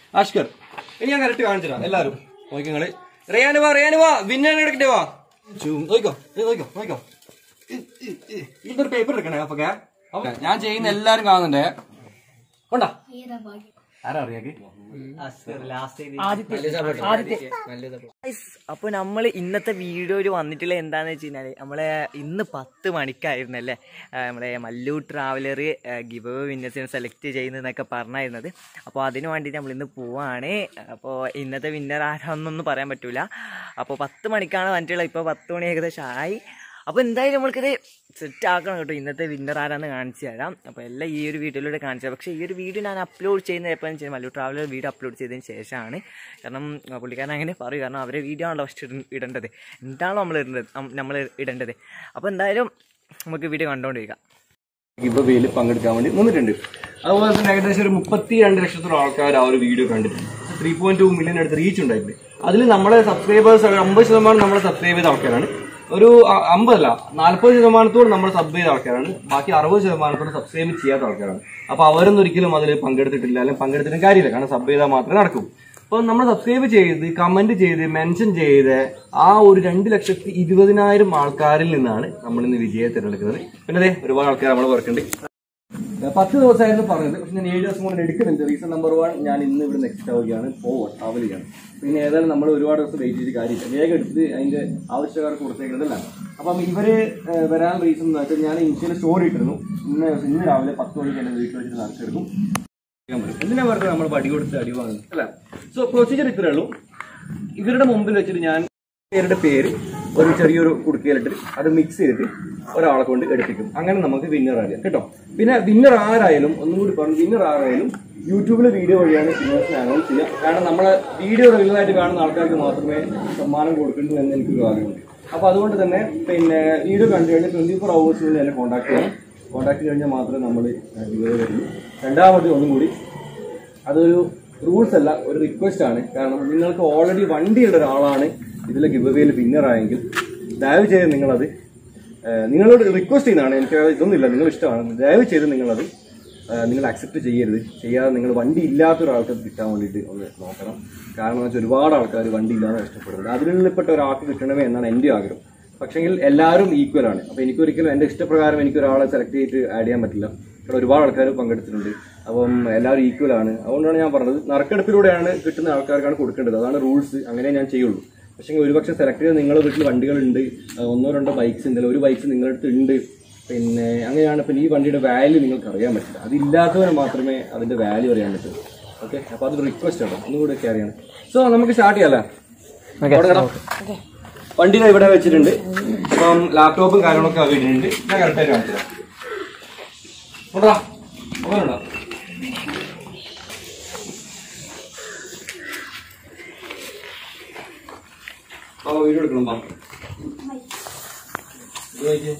അഷ്കർ ഇനി ഞാൻ കറക്റ്റ് കാണിച്ചു തരാം എല്ലാവരും നോക്കി നിങ്ങള് റിയാന് വാ റിയാന് വാ വിന്നർ എടുക്കട്ടെ വാ ചൂ- നോക്കിക്കോ ഇത് നോക്കിക്കോ നോക്കിക്കോ ഇതൊരു പേപ്പർ എടുക്കണേ അപ്പൊ ഞാൻ ചെയ്യുന്ന എല്ലാരും കാണുന്നുണ്ടേ കൊണ്ടാ ആരാ അറിയാക്ക് അപ്പൊ നമ്മൾ ഇന്നത്തെ വീഡിയോയിൽ വന്നിട്ടുള്ള എന്താന്ന് വെച്ച് കഴിഞ്ഞാല് നമ്മളെ ഇന്ന് പത്ത് മണിക്കായിരുന്നല്ലേ ആ, നമ്മളെ മല്ലു ട്രാവലർ ഗിവ് വിന്നേഴ്സിനെ സെലക്ട് ചെയ്യുന്നതെന്നൊക്കെ പറഞ്ഞായിരുന്നത് അപ്പോൾ അതിന് വേണ്ടിയിട്ട് നമ്മൾ ഇന്ന് പോവാണ് അപ്പോൾ ഇന്നത്തെ വിന്നർ ആരാന്നൊന്നും പറയാൻ പറ്റൂല അപ്പോൾ പത്ത് മണിക്കാണ് വന്നിട്ടുള്ളത് ഇപ്പോൾ പത്ത് മണി ഏകദേശം ആയി അപ്പോൾ എന്തായാലും നമ്മൾക്കിത് സെറ്റ് ആക്കണം കേട്ടോ ഇന്നത്തെ വിന്നർ ആരാന്ന് കാണിച്ചു തരാം അപ്പോൾ എല്ലാം ഈ ഒരു വീഡിയോയിലൂടെ കാണിച്ചു തരാം പക്ഷേ ഈ ഒരു വീഡിയോ ഞാൻ അപ്ലോഡ് ചെയ്യുന്നത് എപ്പോഴാണെന്ന് വെച്ചാൽ മല്ലു ട്രാവലർ വീഡിയോ അപ്ലോഡ് ചെയ്തതിന് ശേഷമാണ് കാരണം ആ, പുള്ളിക്കാരൻ അങ്ങനെ പറയും കാരണം അവരെ വീഡിയോ ആണല്ലോ ഫസ്റ്റ് ഇടേണ്ടത് എന്താണോ നമ്മൾ ഇടേണ്ടത് നമ്മൾ ഇടേണ്ടത് അപ്പോൾ എന്തായാലും നമുക്ക് വീഡിയോ കണ്ടുകൊണ്ടിരിക്കാം ഗിവ് വേയിൽ പങ്കെടുക്കാൻ വേണ്ടി നിന്നിട്ടുണ്ട് അതുപോലെ തന്നെ ഏകദേശം ഒരു മുപ്പത്തി രണ്ട് ലക്ഷത്തോളം ആൾക്കാർ ആ ഒരു വീഡിയോ കണ്ടിട്ടുണ്ട് ത്രീ പോയിന്റ് ടു മില്യൺ അടുത്ത് റീച്ച് ഉണ്ടായിട്ടുണ്ട് അതിൽ നമ്മളെ സബ്സ്ക്രൈബേഴ്സ് അമ്പത് ശതമാനം നമ്മളെ സബ്സ്ക്രൈബ് ചെയ്ത ആൾക്കാരാണ് ഒരു അ- അമ്പതല്ല നാൽപ്പത് ശതമാനത്തോളം നമ്മൾ സബ് ചെയ്ത ആൾക്കാരാണ് ബാക്കി അറുപത് ശതമാനത്തോളം സബ്സ്ക്രൈബ് ചെയ്യാത്ത ആൾക്കാരാണ് അപ്പൊ അവരൊന്നും ഒരിക്കലും അതിൽ പങ്കെടുത്തിട്ടില്ല അല്ലെങ്കിൽ പങ്കെടുത്തിട്ട് കാര്യമില്ല കാരണം സബ് ചെയ്താൽ മാത്രമേ നടക്കൂ അപ്പൊ നമ്മൾ സബ്സ്ക്രൈബ് ചെയ്ത് കമന്റ് ചെയ്ത് മെൻഷൻ ചെയ്ത് ആ ഒരു രണ്ട് ലക്ഷത്തി ഇരുപതിനായിരം ആൾക്കാരിൽ നിന്നാണ് നമ്മൾ ഇന്ന് വിജയെ തിരഞ്ഞെടുക്കുന്നത് പിന്നെ അതെ ഒരുപാട് ആൾക്കാർ നമ്മളെ വർക്കുണ്ട് പത്ത് ദിവസമായിരുന്നു പറഞ്ഞത് പക്ഷെ ഞാൻ ഏഴ് ദിവസം കൊണ്ട് എടുക്കുന്നുണ്ട് റീസൺ നമ്പർ വൺ ഞാൻ ഇന്ന് ഇവിടെ നെക്സ്റ്റ് ആവുകയാണ് പോവാൻ ട്രാവൽ ചെയ്യാണ് പിന്നെ ഏതായാലും നമ്മൾ ഒരുപാട് ദിവസം വെയിറ്റ് ചെയ്ത് കാര്യമില്ല വേഗം എടുത്ത് അതിന്റെ ആവശ്യക്കാർക്ക് കൊടുത്തേക്കുന്നതല്ല അപ്പം ഇവര് ഏഹ്, വരാൻ റീസൺ എന്ന് വെച്ചാൽ ഞാൻ ഇനിഷ്യൽ സ്റ്റോറി ഇട്ടിരുന്നു ഇന്ന് ഇന്ന് രാവിലെ പത്ത് മണിക്ക് എന്റെ വീട്ടിൽ വെച്ചിട്ട് നടക്കെടുക്കും എന്തിനാ വെറുതെ നമ്മൾ വടി കൊടുത്ത് അടി വാങ്ങുന്നത് അല്ല സോ പ്രൊസീജിയർ ഇത്രേ ഉള്ളൂ ഇവരുടെ മുമ്പിൽ വെച്ചിട്ട് ഞാൻ പേരുടെ പേര് ഒരു ചെറിയൊരു കുടുക്കയിലിട്ട് അത് മിക്സ് ചെയ്തിട്ട് ഒരാളെ കൊണ്ട് എടുപ്പിക്കും അങ്ങനെ നമുക്ക് വിന്നർ അറിയാം കേട്ടോ പിന്നെ വിന്നർ ആരായാലും ഒന്നും കൂടി പറഞ്ഞു വിന്നർ ആരായാലും യൂട്യൂബിലെ വീഡിയോ വഴിയാണ് വിന്നേഴ്സിനെ അനൗൺസ് ചെയ്യുക കാരണം നമ്മളെ വീഡിയോ റെഗുലറായിട്ട് കാണുന്ന ആൾക്കാർക്ക് മാത്രമേ സമ്മാനം കൊടുക്കണ്ടു എന്ന് എനിക്കൊരു ആഗ്രഹമുണ്ട് അപ്പൊ അതുകൊണ്ട് തന്നെ പിന്നെ വീഡിയോ കണ്ടു കഴിഞ്ഞാൽ ട്വന്റി ഫോർ അവേഴ്സിനുള്ളിൽ എന്നെ കോൺടാക്ട് ചെയ്യണം കോൺടാക്ട് കഴിഞ്ഞാൽ മാത്രമേ നമ്മൾ വീഡിയോ വരുള്ളൂ രണ്ടാമത് ഒന്നും കൂടി അതൊരു റൂൾസ് അല്ല ഒരു റിക്വസ്റ്റ് ആണ് കാരണം നിങ്ങൾക്ക് ഓൾറെഡി വണ്ടിയുള്ള ഒരാളാണ് ഇതിലെ ഗിവ് വേയിൽ വിന്നർ ആയെങ്കിൽ ദയവ് ചെയ്ത് നിങ്ങളത് ഏഹ്, നിങ്ങളോട് റിക്വസ്റ്റ് ചെയ്യുന്നതാണ് എനിക്ക് ഇതൊന്നുമില്ല നിങ്ങൾ ഇഷ്ടമാണ് ദയവ് ചെയ്ത് നിങ്ങളത് ഏഹ്, നിങ്ങൾ അക്സെപ്റ്റ് ചെയ്യരുത് ചെയ്യാതെ നിങ്ങൾ വണ്ടി ഇല്ലാത്ത ഒരാൾക്ക് കിട്ടാൻ വേണ്ടിയിട്ട് ഒന്ന് നോക്കണം കാരണം എന്ന് വെച്ചാൽ ഒരുപാട് ആൾക്കാർ വണ്ടി ഇല്ലാതെ കഷ്ടപ്പെടുന്നത് അതിലുള്ളിൽപ്പെട്ട ഒരാൾക്ക് കിട്ടണമേ എന്നാണ് എൻ്റെ ആഗ്രഹം പക്ഷെങ്കിൽ എല്ലാവരും ഈക്വൽ ആണ് അപ്പൊ എനിക്കൊരിക്കലും എന്റെ ഇഷ്ടപ്രകാരം എനിക്ക് ഒരാളെ സെലക്ട് ചെയ്തിട്ട് ആഡ് ചെയ്യാൻ പറ്റില്ല ഇവിടെ ഒരുപാട് ആൾക്കാർ പങ്കെടുത്തിട്ടുണ്ട് അപ്പം എല്ലാവരും ഈക്വൽ ആണ് അതുകൊണ്ടാണ് ഞാൻ പറഞ്ഞത് നറുക്കെടുപ്പിലൂടെയാണ് കിട്ടുന്ന ആൾക്കാർക്കാണ് കൊടുക്കേണ്ടത് അതാണ് റൂൾസ് അങ്ങനെ ഞാൻ ചെയ്യുള്ളൂ പക്ഷേ ഒരുപക്ഷെ സെലക്ട് ചെയ്ത് നിങ്ങളുടെ വീട്ടിൽ വണ്ടികളുണ്ട് ആ, ഒന്നോ രണ്ടോ ബൈക്സ് ഉണ്ട് ഒരു ബൈക്സ് നിങ്ങളുടെ അടുത്ത് ഉണ്ട് പിന്നെ അങ്ങനെയാണ് പിന്നെ ഈ വണ്ടിയുടെ വാല്യൂ നിങ്ങൾക്ക് അറിയാൻ പറ്റില്ല അതില്ലാത്തവരെ മാത്രമേ അതിന്റെ വാല്യൂ അറിയാൻ പറ്റൂ ഓക്കെ അപ്പൊ അതൊരു റിക്വസ്റ്റ് ആണ് ഒന്നുകൂടെ ഒക്കെ അറിയണം സോ നമുക്ക് സ്റ്റാർട്ട് ചെയ്യാലോ തുടങ്ങണം വണ്ടി ദാ ഇവിടെ വെച്ചിട്ടുണ്ട് അപ്പം ലാപ്ടോപ്പും കാര്യങ്ങളൊക്കെ വീട്ടിലുണ്ട് ഞാൻ കറക്റ്റായിട്ട് കാണിച്ചു തരാം കൊണ്ടുവാ. അങ്ങനെയുണ്ടോ? ആ വീഡിയോ എടുക്കണം പാ ഇത് നോക്കിയേ.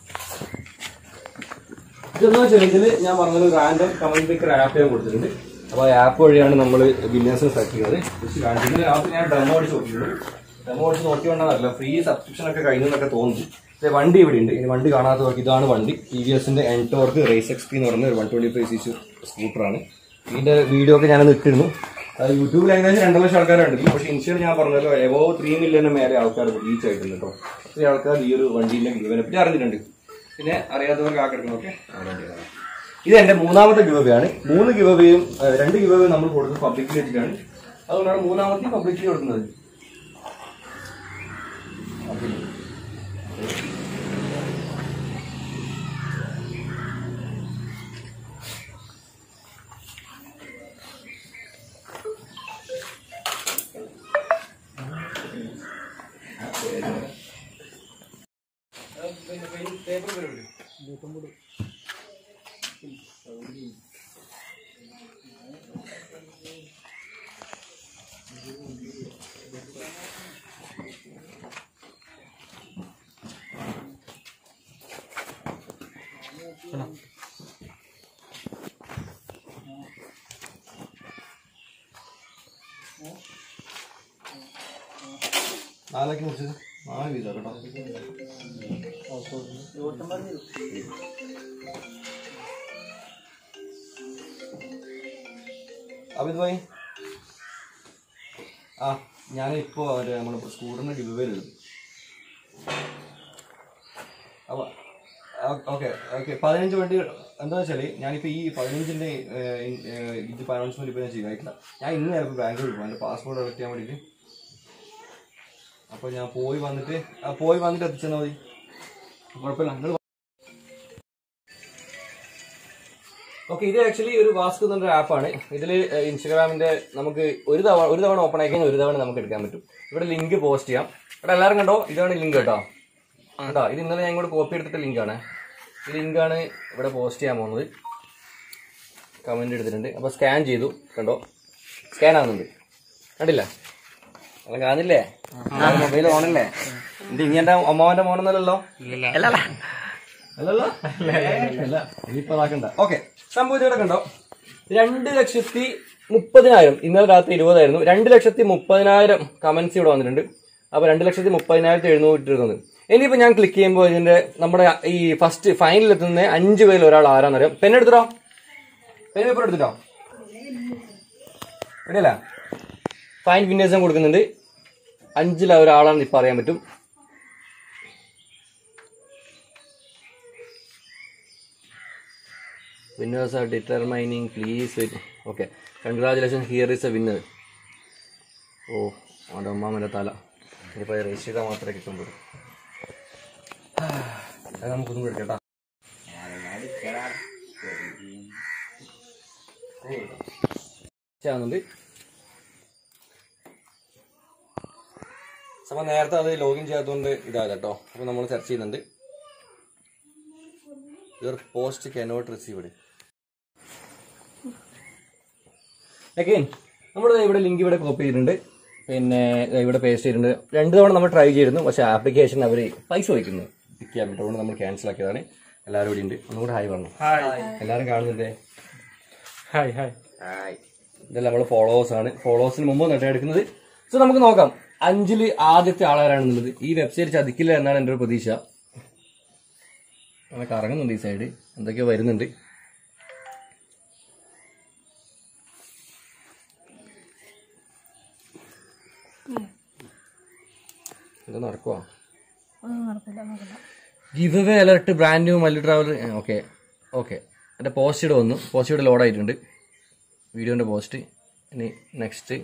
ഇതെന്ന് വെച്ചാൽ ഇതില് ഞാൻ പറഞ്ഞത് റാൻഡം കമന്റ് പിക്കർ ആപ്പ് ഞാൻ കൊടുത്തിട്ടുണ്ട് അപ്പൊ ആ ആപ്പ് വഴിയാണ് നമ്മൾ വിന്യാസം സെലക്ട് ചെയ്യുന്നത് ജസ്റ്റ് കാണിച്ചത് ആപ്പ് ഞാൻ ഡെമോ അടിച്ച് നോക്കിയിട്ടുണ്ട് ഡെമോ അടിച്ച് നോക്കിയോണ്ടല്ല ഫ്രീ സബ്സ്ക്രിപ്ഷൻ ഒക്കെ കഴിഞ്ഞെന്നൊക്കെ തോന്നുന്നു പക്ഷേ വണ്ടി ഇവിടെ ഉണ്ട് ഇനി വണ്ടി കാണാത്തവർക്ക് ഇതാണ് വണ്ടി ടി വി എസിന്റെ എൻടോർക്ക് റേസ് എക്സ് പി എന്ന് പറയുന്ന ഒരു വൺ ട്വന്റി ഫൈവ് സി സ്കൂട്ടറാണ് ഇതിന്റെ വീഡിയോ ഒക്കെ ഞാനത് ഇട്ടിരുന്നു അത് യൂട്യൂബിൽ ഏകദേശം രണ്ടര ലക്ഷം ആൾക്കാർ കണ്ടിരുന്നു പക്ഷേ ഇൻഷ്യൽ ഞാൻ പറഞ്ഞല്ലോ എബോ ത്രീ മില്യന് മേലെ ആൾക്കാർ റീച്ച് ആയിട്ടുണ്ട് കേട്ടോ ഒത്തിരി ആൾക്കാർ ഈ ഒരു വണ്ടീന്റെ ഗിവനെ പറ്റി അറിഞ്ഞിട്ടുണ്ട് പിന്നെ അറിയാത്തവർക്ക് ആക്കെടുക്കണം ഓക്കെ ഇത് എന്റെ മൂന്നാമത്തെ ഗിവയാണ് മൂന്ന് ഗിവയും രണ്ട് ഗിവയും നമ്മൾ കൊടുക്കുന്നത് പബ്ലിക്കിൽ വെച്ചിട്ടാണ് അതുകൊണ്ടാണ് മൂന്നാമത്തെ പബ്ലിക്കിൽ കൊടുക്കുന്നത് നാലാക്കി മുറിച്ചത് നാല് വീതം കേട്ടോ അമിത് ഭായി ആ ഞാനിപ്പോ ഒരു നമ്മുടെ സ്കൂട്ടറിന് ഗിവേലുണ്ട് അപ്പൊ ഓക്കെ ഓക്കെ പതിനഞ്ച് വണ്ടി എന്താ വെച്ചാല് ഞാനിപ്പോ ഈ പതിനഞ്ചിന്റെ ഇത് അനൗൺസ്മെന്റ് ഇപ്പൊ ഞാൻ ചെയ്തായിട്ടില്ല ഞാൻ ഇന്ന് ചിലപ്പോൾ ബാംഗ്ലൂർ പോകും എന്റെ പാസ്പോർട്ട് കളക്ട് ചെയ്യാൻ വേണ്ടിയിട്ട് അപ്പൊ ഞാൻ പോയി വന്നിട്ട് ആ, പോയി വന്നിട്ട് എത്തിച്ചെന്നാ മതി കുഴപ്പമില്ല നിങ്ങൾ ഓക്കെ ഇത് ആക്ച്വലി ഒരു വാസ്ക് എന്നൊരു ആപ്പാണ് ഇതിൽ ഇൻസ്റ്റാഗ്രാമിന്റെ നമുക്ക് ഒരു തവണ ഒരു തവണ ഓപ്പൺ ആക്കി കഴിഞ്ഞാൽ ഒരു തവണ നമുക്ക് എടുക്കാൻ പറ്റും ഇവിടെ ലിങ്ക് പോസ്റ്റ് ചെയ്യാം ഇവിടെ എല്ലാവരും കണ്ടോ ഇതാണ് ലിങ്ക് കേട്ടോ കേട്ടോ ഇത് ഇന്നലെ ഞാൻ കൂടെ കോപ്പി എടുത്തിട്ട് ലിങ്കാണ് ഈ ലിങ്കാണ് ഇവിടെ പോസ്റ്റ് ചെയ്യാൻ പോകുന്നത് കമന്റ് എടുത്തിട്ടുണ്ട് അപ്പൊ സ്കാൻ ചെയ്തു കണ്ടോ സ്കാൻ ആവുന്നുണ്ട് കണ്ടില്ല അല്ല കാണില്ലേ മൊബൈൽ ഓണല്ലേ ഇത് ഇനി എന്റെ അമ്മാവന്റെ മോനൊന്നല്ലല്ലോ അല്ലല്ല അല്ലല്ലോ അല്ല ഇനിയിപ്പോ അതാക്കണ്ട ഓക്കെ സംഭവം ഇവിടെ കണ്ടോ രണ്ട് ലക്ഷത്തി മുപ്പതിനായിരം ഇന്നലെ രാത്രി ഇരുപതായിരുന്നു രണ്ട് ലക്ഷത്തി മുപ്പതിനായിരം കമന്റ്സ് ഇവിടെ വന്നിട്ടുണ്ട് അപ്പൊ രണ്ട് ലക്ഷത്തി മുപ്പതിനായിരത്തി എഴുന്നൂറ്റി ഇരുപത് ഇനിയിപ്പോ ഞാൻ ക്ലിക്ക് ചെയ്യുമ്പോൾ ഇതിന്റെ നമ്മുടെ ഈ ഫസ്റ്റ് ഫൈനലിൽ എത്തുന്ന അഞ്ച് പേരിൽ ഒരാൾ ആരാന്നറിയാം പെൻ എടുത്തിട്ടോ പെൻ പേപ്പർ എടുത്തിട്ടോ റെഡിയല്ല ഫൈൻ വിന്നേഴ്സും കൊടുക്കുന്നുണ്ട് അഞ്ചിൽ ഒരാളാണെന്ന് ഇപ്പൊ അറിയാൻ പറ്റും winners are determining please wait okay congratulation here is a winner oh അവൻ്റെ അമ്മാമൻ്റെ തല ഇനിയിപ്പോൾ രജിസ്റ്റർ ചെയ്താൽ മാത്രമേ കിട്ടുള്ളൂ അത് നമുക്കൊന്നും കൂടെ എടുക്കട്ടാ ചെയ്യുന്നുണ്ട് അപ്പൊ നേരത്തെ അത് ലോഗിൻ ചെയ്യാത്തതുകൊണ്ട് ഇതായത് കേട്ടോ അപ്പൊ നമ്മൾ സെർച്ച് ചെയ്യുന്നുണ്ട് your post cannot received again നമ്മൾ ഇവിടെ ലിങ്ക് ഇവിടെ കോപ്പി ചെയ്തിട്ടുണ്ട് പിന്നെ ദേ ഇവിടെ പേസ്റ്റ് ചെയ്തിട്ടുണ്ട് രണ്ട് തവണ നമ്മൾ ട്രൈ ചെയ്തിരുന്നു പക്ഷെ ആപ്ലിക്കേഷൻ അവർ പൈസ വയ്ക്കുന്നു പിക്ക് ചെയ്യാൻ പറ്റും അതുകൊണ്ട് നമ്മൾ ക്യാൻസൽ ആക്കിയതാണ് എല്ലാവരും ഇവിടെ ഉണ്ട് ഒന്നുകൂടെ ഹായ് പറഞ്ഞു എല്ലാവരും കാണുന്നുണ്ടേ ഹായ് ഹായ് ഇതെല്ലാം നമ്മൾ ഫോളോവേഴ്സ് ആണ് ഫോളോവേഴ്സിന് മുമ്പ് നെട്ട് എടുക്കുന്നത് സോ നമുക്ക് നോക്കാം അഞ്ചില് ആദ്യത്തെ ആളാരാണെന്നുള്ളത് ഈ വെബ്സൈറ്റ് ചതിക്കില്ല എന്നാണ് എൻ്റെ ഒരു പ്രതീക്ഷ അങ്ങനെ കറങ്ങുന്നുണ്ട് ഈ സൈഡ് എന്തൊക്കെയോ വരുന്നുണ്ട് ഇത് നടക്കുവാ give away alert brand new Mallu traveller okay okay എൻ്റെ പോസ്റ്റ് ഇവിടെ വന്നു പോസ്റ്റ് ഇവിടെ ലോഡ് ആയിട്ടുണ്ട് വീഡിയോൻ്റെ പോസ്റ്റ് ഇനി നെക്സ്റ്റ്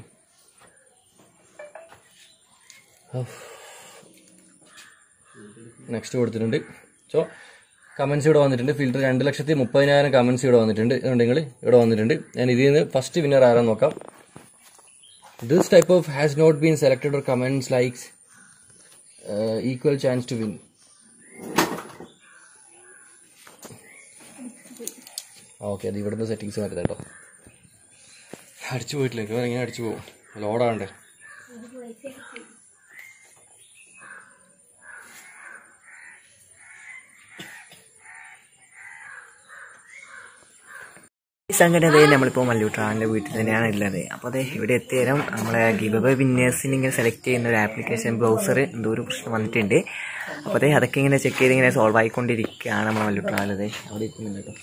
നെക്സ്റ്റ് കൊടുത്തിട്ടുണ്ട് സോ കമൻസ് ഇവിടെ വന്നിട്ടുണ്ട് ഫിൽറ്റർ രണ്ട് ലക്ഷത്തി മുപ്പതിനായിരം കമൻസ് ഇവിടെ വന്നിട്ടുണ്ട് അതുണ്ടെങ്കിൽ ഇവിടെ വന്നിട്ടുണ്ട് ഞാൻ ഇതിൽ നിന്ന് ഫസ്റ്റ് വിന്നർ ആരാന്ന് നോക്കാം this type of has not been selected or comments likes equal chance to win okay അത് ഇവിടുന്ന് സെറ്റിങ്സ് മാറ്റുന്നത് കേട്ടോ അടിച്ചു പോയിട്ടില്ല എനിക്ക് ഇങ്ങനെ അടിച്ചു പോകും ലോഡാണ്ടേ ഈ സംഘടന അതേ നമ്മളിപ്പോൾ മല്ലൂട്ടാണിൻ്റെ വീട്ടിൽ തന്നെയാണ് ഉള്ളത് അപ്പോൾ അതെ ഇവിടെ എത്തിയേരം നമ്മളെ ഗിവ് അവേ വിന്നേഴ്സിന് ഇങ്ങനെ സെലക്ട് ചെയ്യുന്ന ഒരു ആപ്ലിക്കേഷൻ ബ്രൗസർ എന്തോ ഒരു പ്രശ്നം വന്നിട്ടുണ്ട് അപ്പോൾ അതെ അതൊക്കെ ഇങ്ങനെ ചെക്ക് ചെയ്ത് ഇങ്ങനെ സോൾവ് ആയിക്കൊണ്ടിരിക്കുകയാണ് നമ്മൾ മല്ലൂട്ടാണത് അവിടെ ഇരിക്കുന്നുണ്ട് കേട്ടോ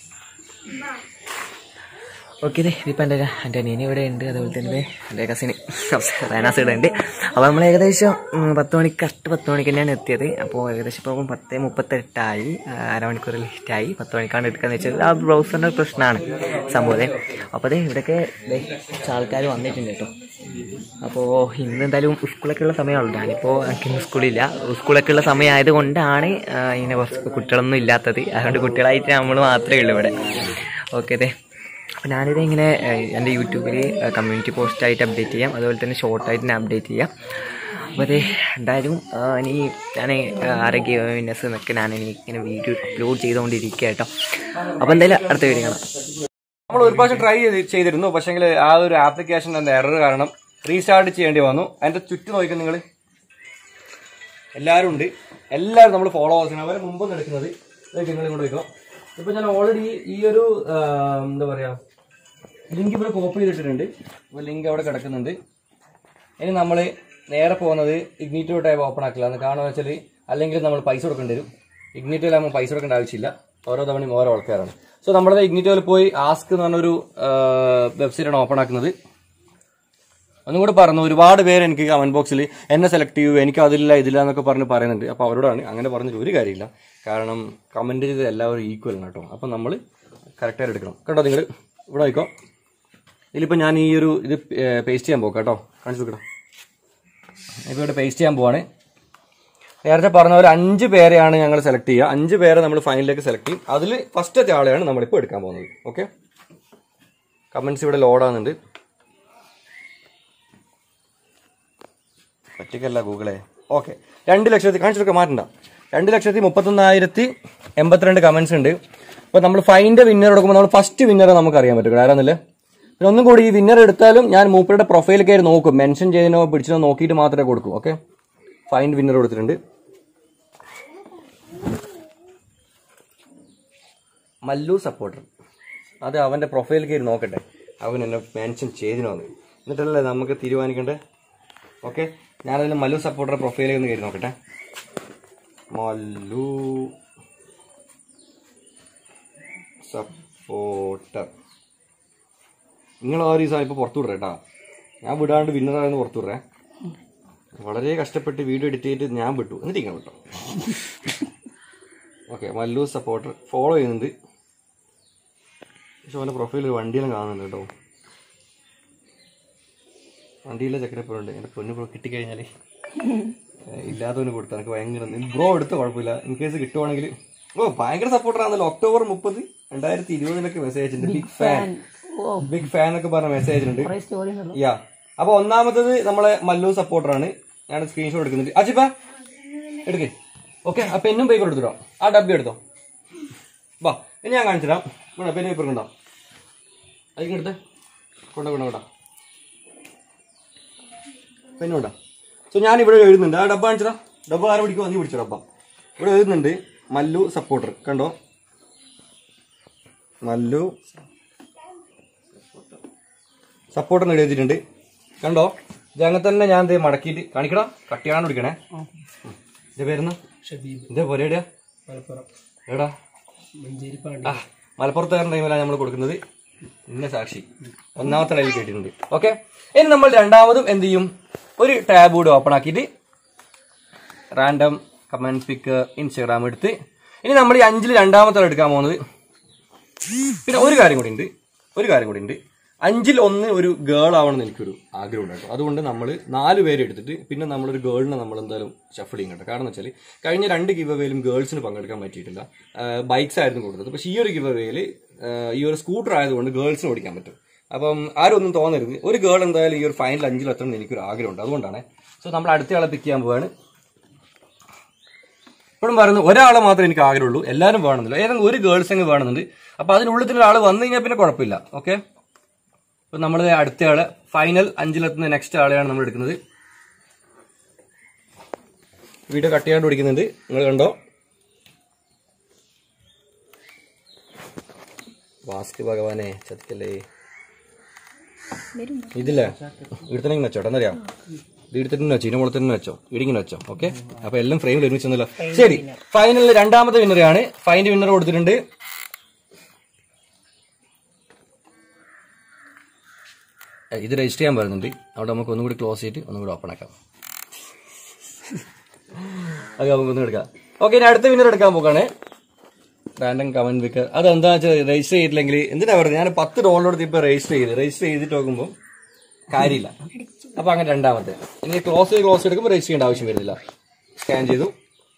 ഓക്കെ ഇതേ ഇതിപ്പോൾ എൻ്റെ എൻ്റെ അനിയനെ ഇവിടെ ഉണ്ട് അതുപോലെ തന്നെ എൻ്റെ കസിന് റൈനാസ് ഇവിടെ ഉണ്ട് അപ്പോൾ നമ്മൾ ഏകദേശം ഉം, പത്ത് മണിക്ക് കറക്റ്റ് പത്ത് മണിക്ക് തന്നെയാണ് എത്തിയത് അപ്പോൾ ഏകദേശം ഇപ്പോൾ പത്ത് മുപ്പത്തെട്ടായി ആ, അരമണിക്കൂർ ലേറ്റായി പത്ത് മണിക്കാണ് എടുക്കാന്ന് വെച്ചാൽ ആ ബ്രൗസറിൻ്റെ പ്രശ്നമാണ് സംഭവം അപ്പോൾ അതെ ഇവിടെയൊക്കെ ദേ കുറച്ച് ആൾക്കാർ വന്നിട്ടുണ്ട് കേട്ടോ അപ്പോൾ ഇന്ന് എന്തായാലും സ്കൂളൊക്കെ ഉള്ള സമയമുള്ളൂ ഞാനിപ്പോൾ എനിക്കിന്ന് സ്കൂളില്ല സ്കൂളൊക്കെ ഉള്ള സമയമായത് കൊണ്ടാണ് ആ, ഇങ്ങനെ കുറച്ച് കുട്ടികളൊന്നും ഇല്ലാത്തത് അതുകൊണ്ട് കുട്ടികളായിട്ട് നമ്മൾ മാത്രമേ ഉള്ളൂ ഇവിടെ ഓക്കെ അതെ അപ്പോൾ ഞാനിത് ഇങ്ങനെ ഏഹ്, എൻ്റെ യൂട്യൂബിൽ കമ്മ്യൂണിറ്റി പോസ്റ്റായിട്ട് അപ്ഡേറ്റ് ചെയ്യാം അതുപോലെ തന്നെ ഷോർട്ടായിട്ട് തന്നെ അപ്ഡേറ്റ് ചെയ്യാം അപ്പോൾ അതെ എന്തായാലും ആ, ഇനി ഞാൻ ആരോഗ്യ വിന്നസ് എന്നൊക്കെ ഞാൻ ഇനി ഇങ്ങനെ വീഡിയോ അപ്ലോഡ് ചെയ്തുകൊണ്ടിരിക്കുക കേട്ടോ അപ്പോൾ എന്തായാലും അടുത്ത വീഡിയോ കാണാം നമ്മൾ ഒരു പ്രാവശ്യം ട്രൈ ചെയ്തിരുന്നു പക്ഷെങ്കിൽ ആ ഒരു ആപ്ലിക്കേഷൻ എന്റെ എറർ കാരണം റീസ്റ്റാർട്ട് ചെയ്യേണ്ടി വന്നു അതിന്റെ ചുറ്റും നോക്കിയാൽ നിങ്ങൾ എല്ലാവരും ഉണ്ട് എല്ലാവരും നമ്മൾ ഫോളോവേഴ്സിന് അവരെ മുമ്പ് എടുക്കുന്നത് നിങ്ങൾ ഇങ്ങോട്ട് വയ്ക്കും ഇപ്പൊ ഞാൻ ഓൾറെഡി ഈ ഒരു ആ, എന്താ പറയാ ലിങ്ക് ഇവിടെ കോപ്പി ചെയ്തിട്ടുണ്ട് അപ്പോൾ ലിങ്ക് അവിടെ കിടക്കുന്നുണ്ട് ഇനി നമ്മൾ നേരെ പോകുന്നത് ഇഗ്നിറ്റോ ടൈപ്പ് ഓപ്പൺ ആക്കില്ല എന്ന് കാരണം വെച്ചാൽ അല്ലെങ്കിൽ നമ്മൾ പൈസ കൊടുക്കേണ്ടി വരും ഇഗ്നിറ്റോയിൽ നമ്മൾ പൈസ കൊടുക്കേണ്ട ആവശ്യമില്ല ഓരോ തവണയും ഓരോ ആൾക്കാരാണ് സോ നമ്മുടെ ഇഗ്നിറ്റോയിൽ പോയി ആസ്ക് എന്ന് പറഞ്ഞൊരു വെബ്സൈറ്റാണ് ഓപ്പൺ ആക്കുന്നത് ഒന്നും കൂടെ പറഞ്ഞു ഒരുപാട് പേര് എനിക്ക് കമന്റ് ബോക്സിൽ എന്നെ സെലക്ട് ചെയ്യൂ എനിക്ക് അതില്ല ഇതില്ല എന്നൊക്കെ പറഞ്ഞ് പറയുന്നുണ്ട് അപ്പോൾ അവരോടാണ് അങ്ങനെ പറഞ്ഞിട്ട് ഒരു കാര്യമില്ല കാരണം കമന്റ് ചെയ്ത് എല്ലാവരും ഈക്വൽ ആണ് കേട്ടോ അപ്പം നമ്മൾ കറക്റ്റായിട്ട് എടുക്കണം കേട്ടോ നിങ്ങൾ ഇവിടെ ആയിക്കോ ഇതിലിപ്പോൾ ഞാൻ ഈ ഒരു ഇത് പേസ്റ്റ് ചെയ്യാൻ പോകാം കേട്ടോ കാണിച്ചു നോക്കണം ഇപ്പോൾ ഇവിടെ പേസ്റ്റ് ചെയ്യാൻ പോവാണ് നേരത്തെ പറഞ്ഞ ഒരു അഞ്ച് പേരെയാണ് ഞങ്ങൾ സെലക്ട് ചെയ്യുക അഞ്ച് പേരെ നമ്മൾ ഫൈനലിലേക്ക് സെലക്ട് ചെയ്യും അതിൽ ഫസ്റ്റത്തെ ആളെയാണ് നമ്മളിപ്പോൾ എടുക്കാൻ പോകുന്നത് ഓക്കെ കമൻസ് ഇവിടെ ലോഡാകുന്നുണ്ട് ഒറ്റയ്ക്കല്ല ഗൂഗിളെ ഓക്കെ രണ്ട് ലക്ഷത്തി കാണിച്ചെടുക്കാൻ മാറ്റണ്ട രണ്ട് ലക്ഷത്തി മുപ്പത്തൊന്നായിരത്തി എൺപത്തിരണ്ട് കമൻസ് ഉണ്ട് അപ്പോൾ നമ്മൾ ഫൈൻ്റെ വിന്നർ എടുക്കുമ്പോൾ നമ്മൾ ഫസ്റ്റ് വിന്നറെ നമുക്ക് അറിയാൻ പറ്റും ആരാന്നല്ലേ പിന്നെ ഒന്നും കൂടി ഈ വിന്നർ എടുത്താലും ഞാൻ മൂപ്പരുടെ പ്രൊഫൈൽ കയറി നോക്കും മെൻഷൻ ചെയ്തതിനോ പിടിച്ചതിനോ നോക്കിയിട്ട് മാത്രമേ കൊടുക്കൂ ഓക്കെ ഫൈൻ വിന്നർ കൊടുത്തിട്ടുണ്ട് മല്ലു സപ്പോർട്ടർ അത് അവന്റെ പ്രൊഫൈൽ കയറി നോക്കട്ടെ അവൻ എന്നെ മെൻഷൻ ചെയ്തിനോന്ന് എന്നിട്ടല്ലേ നമുക്ക് തീരുമാനിക്കണ്ടേ ഓക്കെ ഞാനതിന് മല്ലു സപ്പോർട്ടറുടെ പ്രൊഫൈലിൽ ഒന്ന് കയറി നോക്കട്ടെ മല്ലു സപ്പോർട്ടർ നിങ്ങൾ ആ ഒരു ദിവസം ഇപ്പോൾ പുറത്തു വിടറേ കേട്ടാ ഞാൻ വിടാണ്ട് വിന്നറായെന്ന് പുറത്തു വിടറേ വളരെ കഷ്ടപ്പെട്ട് വീഡിയോ എഡിറ്റ് ചെയ്തിട്ട് ഞാൻ വിട്ടു എന്നിട്ട് ഇങ്ങനെ വിട്ടോ ഓക്കെ മല്ലു സപ്പോർട്ടർ ഫോളോ ചെയ്യുന്നുണ്ട് പക്ഷെ അവൻ്റെ പ്രൊഫൈലിൽ വണ്ടിയെല്ലാം കാണുന്നുണ്ട് കേട്ടോ വണ്ടിയിലെ ചക്കരപ്പുറമുണ്ട് എൻ്റെ പൊന്നു ബ്രോ കിട്ടിക്കഴിഞ്ഞാൽ ഇല്ലാത്തവന് കൊടുത്തു എനിക്ക് ഭയങ്കര ബ്രോ എടുത്ത കുഴപ്പമില്ല ഇൻ കേസ് കിട്ടുവാണെങ്കിൽ ഓ ഭയങ്കര സപ്പോർട്ടറാണല്ലോ ഒക്ടോബർ മുപ്പത് രണ്ടായിരത്തി ഇരുപതിലൊക്കെ മെസ്സേജ് അയച്ചിട്ടുണ്ട് ബിഗ് ഫാൻ ബിഗ് ഫാൻ എന്നൊക്കെ പറഞ്ഞ മെസ്സേജ് അയച്ചിട്ടുണ്ട് യാ അപ്പൊ ഒന്നാമത്തത് നമ്മളെ മല്ലു സപ്പോർട്ടറാണ് ഞാൻ സ്ക്രീൻഷോട്ട് എടുക്കുന്നുണ്ട് അജിപ്പ എടുക്കേ ഓക്കെ ആ പെന്നും പേപ്പർ എടുത്തിട്ടോ ആ ഡബ്ബി എടുത്തോ വാ ഇനി ഞാൻ കാണിച്ചുതരാം ഇവിടെ പെന്ന് പേപ്പർ കണ്ടോ അതിങ്ങ് എടുത്ത് കൊണ്ട കൊണ്ട കൊണ്ട പെണ്ണുണ്ടോ സോ ഞാൻ ഇവിടെ എഴുതുന്നുണ്ട് ആ ഡബ്ബ കാണിച്ചതാ ഡബ്ബ ആരെ പിടിക്കുമോ നീ പിടിച്ചോ ഡബ്ബ ഇവിടെ എഴുതുന്നുണ്ട് മല്ലു സപ്പോർട്ടർ കണ്ടോ മല്ലു സപ്പോർട്ടർ എന്ന് എഴുതിയിട്ടുണ്ട് കണ്ടോ ഇത് അങ്ങനെ തന്നെ ഞാൻ ഇത് മടക്കിയിട്ട് കാണിക്കടാ കട്ടിയാണ് പിടിക്കണേ ഇത് പേരുന്ന ഇതേ പോലെ എവിടെയാ എവിടാ ആ മലപ്പുറത്തുകാരൻ ടൈമിലാണ് നമ്മൾ കൊടുക്കുന്നത് ഇന്ന സാക്ഷി ഒന്നാമത്തെ ലൈവ് കേട്ടിട്ടുണ്ട് ഓക്കെ ഇനി നമ്മൾ രണ്ടാമതും എന്ത് ചെയ്യും ഒരു ടാബ് കൂടി ഓപ്പൺ ആക്കിയിട്ട് റാൻഡം കമന്റ് പിക്ക് ഇൻസ്റ്റാഗ്രാം എടുത്ത് ഇനി നമ്മൾ ഈ അഞ്ചിൽ രണ്ടാമത്തെ എടുക്കാൻ പോകുന്നത് പിന്നെ ഒരു കാര്യം കൂടി ഉണ്ട് ഒരു കാര്യം കൂടി ഉണ്ട് അഞ്ചിൽ ഒന്ന് ഒരു ഗേൾ ആവണമെന്ന് എനിക്കൊരു ആഗ്രഹമുണ്ട് കേട്ടോ അതുകൊണ്ട് നമ്മൾ നാല് പേര് എടുത്തിട്ട് പിന്നെ നമ്മളൊരു ഗേളിനെ നമ്മൾ എന്തായാലും ഷഫിൾ ചെയ്യും കേട്ടോ കാരണം എന്ന് വെച്ചാൽ കഴിഞ്ഞ രണ്ട് ഗിവ് അവേയിലും ഗേൾസിന് പങ്കെടുക്കാൻ പറ്റിയിട്ടില്ല ബൈക്സ് ആയിരുന്നു കൊടുത്തത് പക്ഷേ ഈ ഒരു ഗിവ് അവേയിൽ ഈ ഒരു സ്കൂട്ടർ ആയതുകൊണ്ട് ഗേൾസിന് ഓടിക്കാൻ പറ്റും അപ്പം ആരും ഒന്നും തോന്നരുത് ഒരു ഗേൾ എന്തായാലും ഈ ഒരു ഫൈനൽ അഞ്ചിൽ എത്തണം എന്ന് എനിക്കൊരു ആഗ്രഹമുണ്ട് അതുകൊണ്ടാണ് സോ നമ്മൾ അടുത്ത ആളെ പിക്ക് ചെയ്യാൻ പോവാണ് ഇപ്പോഴും പറയുന്നു ഒരാളെ മാത്രമേ എനിക്ക് ആഗ്രഹമുള്ളൂ എല്ലാവരും വേണമെന്നില്ല ഏതെങ്കിലും ഒരു ഗേൾസ് അങ്ങ് വേണമെന്നുണ്ട് അപ്പൊ അതിനുള്ളിൽ ഒരാൾ വന്നു കഴിഞ്ഞാൽ പിന്നെ കുഴപ്പമില്ല ഓക്കെ അപ്പൊ നമ്മൾ അടുത്ത ആള് ഫൈനൽ അഞ്ചിലെത്തുന്ന നെക്സ്റ്റ് ആളെയാണ് നമ്മൾ എടുക്കുന്നത് വീഡിയോ കട്ട് ചെയ്യാണ്ട് പിടിക്കുന്നുണ്ട് നിങ്ങൾ കണ്ടോ വാസ്കി ഭഗവാനെ ചതിക്കല്ലേ ഇതില്ലേ ഇവിടുത്തെ വെച്ചോ എന്നറിയാം ഇത് എടുത്തിട്ട് വെച്ചോ ഇതിന്റെ മുകളിൽ തന്നെ വെച്ചോ ഇടിങ്ങനെ വെച്ചോ ഓക്കെ അപ്പൊ എല്ലാം ഫ്രെയിമിൽ ഒരുമിച്ച് ഒന്നുമില്ല ശരി ഫൈനലിൽ രണ്ടാമത്തെ വിന്നറാണ് ഫൈനൽ വിന്നർ കൊടുത്തിട്ടുണ്ട് ഏ, ഇത് രജിസ്റ്റർ ചെയ്യാൻ പറയുന്നുണ്ട് അവിടെ നമുക്ക് ഒന്നും കൂടി ക്ലോസ് ചെയ്തിട്ട് ഒന്നും കൂടി ഓപ്പൺ ആക്കാം അത് നമുക്ക് ഒന്നും എടുക്കാം ഓക്കെ ഇനി അടുത്ത വിന്നർ എടുക്കാൻ പോക്കാണ് റാൻഡം കമന്റ് വിക്കർ അതെന്താ വെച്ചാൽ രജിസ്റ്റർ ചെയ്തിട്ടില്ലെങ്കിൽ എന്തിനാ പറയുന്നത് ഞാൻ പത്ത് ഡോളർ ഇപ്പൊ രജിസ്റ്റർ ചെയ്ത് രജിസ്റ്റർ ചെയ്തിട്ട് നോക്കുമ്പോൾ കാര്യമില്ല അപ്പൊ അങ്ങനെ രണ്ടാമത്തെ ഇനി ക്ലോസ് ചെയ്ത് ക്ലോസ് എടുക്കുമ്പോൾ രജിസ്റ്റർ ചെയ്യേണ്ട ആവശ്യം വരുന്നില്ല സ്കാൻ ചെയ്തു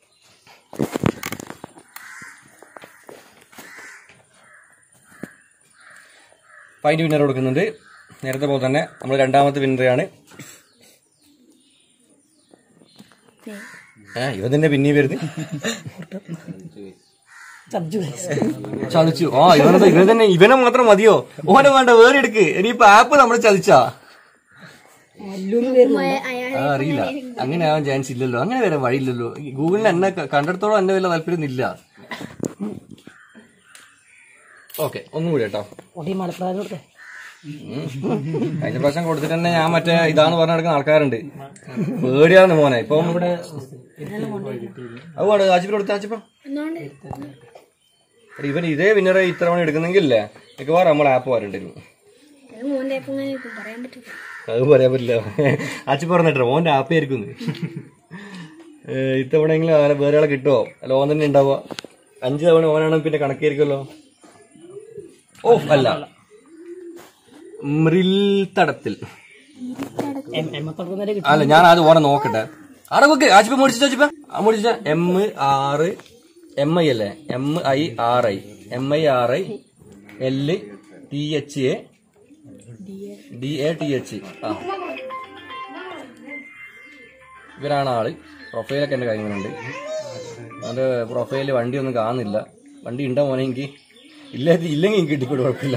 ഫൈൻഡ് വിന്നർ കൊടുക്കുന്നുണ്ട് നേരത്തെ പോലെ തന്നെ നമ്മൾ രണ്ടാമത്തെ വിന്നറാണ് ഏ ഇവ തന്നെ പിന്നെയും വരുന്നത് ചതിച്ചു ആ ഇവനെ ഇവൻ തന്നെ ഇവനെ മാത്രം മതിയോ ഓനെ വേണ്ട വേറെ എടുക്ക് ഇനിയിപ്പോ ആപ്പ് നമ്മൾ ചതിച്ചാ ആ, അറിയില്ല അങ്ങനെ ആവാൻ ചാൻസ് ഇല്ലല്ലോ അങ്ങനെ വരാൻ വഴിയില്ലല്ലോ ഈ ഗൂഗിളിന് എന്നെ ക- കണ്ടിടത്തോളം എന്നെ വല്ല താല്പര്യം ഇല്ല ഓക്കെ ഒന്നും കൂടി കേട്ടോ ഉം. കഴിഞ്ഞ പ്രാവശ്യം കൊടുത്തിട്ട് തന്നെ ഞാൻ മറ്റേ ഇതാന്ന് പറഞ്ഞ നടക്കുന്ന ആൾക്കാരുണ്ട് പേടിയാണ് മോനെ ഇപ്പം ഇവിടെ അതുകൊണ്ട് ആച്ചിപ്പ് കൊടുത്ത ആച്ചിപ്പ ഇവൻ ഇതേ വിന്നറെ ഇത്ര മണി എടുക്കുന്നെങ്കിലേ മിക്കവാറും നമ്മളെ ആപ്പ് വരണ്ടിരുന്നു അത് മോന്റെ ആപ്പ് ഇങ്ങനെ ഇരിക്കും, പറയാൻ പറ്റില്ല അത് പറയാൻ പറ്റില്ല അച്ഛൻ പറഞ്ഞിട്ടോ ഓൻ്റെ ആപ്പായിരിക്കും ഇത്തവണെങ്കിലും അങ്ങനെ വേറെ ആളെ കിട്ടുമോ അല്ല ഓൻ തന്നെ ഉണ്ടാവുക അഞ്ച് തവണ ഓനാണ് പിന്നെ കണക്കായിരിക്കുമല്ലോ ഓ അല്ല മൃൽ തടത്തിൽ അല്ല ഞാൻ അത് ഓനെ നോക്കട്ടെ ആടെ നോക്ക് ആച്ചിപ്പ മുടിച്ച ആച്ചിപ്പ ആ മുടിച്ച എം ആറ് എം ഐ അല്ലേ M I R I M I R I L T H A D A T H ആ ഇവരാണ് ആള് പ്രൊഫൈലൊക്കെ എൻ്റെ കാര്യങ്ങളുണ്ട് അവൻ്റെ പ്രൊഫൈലിൽ വണ്ടിയൊന്നും കാണുന്നില്ല വണ്ടി ഉണ്ടോ മോനെ എനിക്ക് ഇല്ലാത്ത ഇല്ലെങ്കിൽ എനിക്ക് കിട്ടിക്കൂടെ കുഴപ്പമില്ല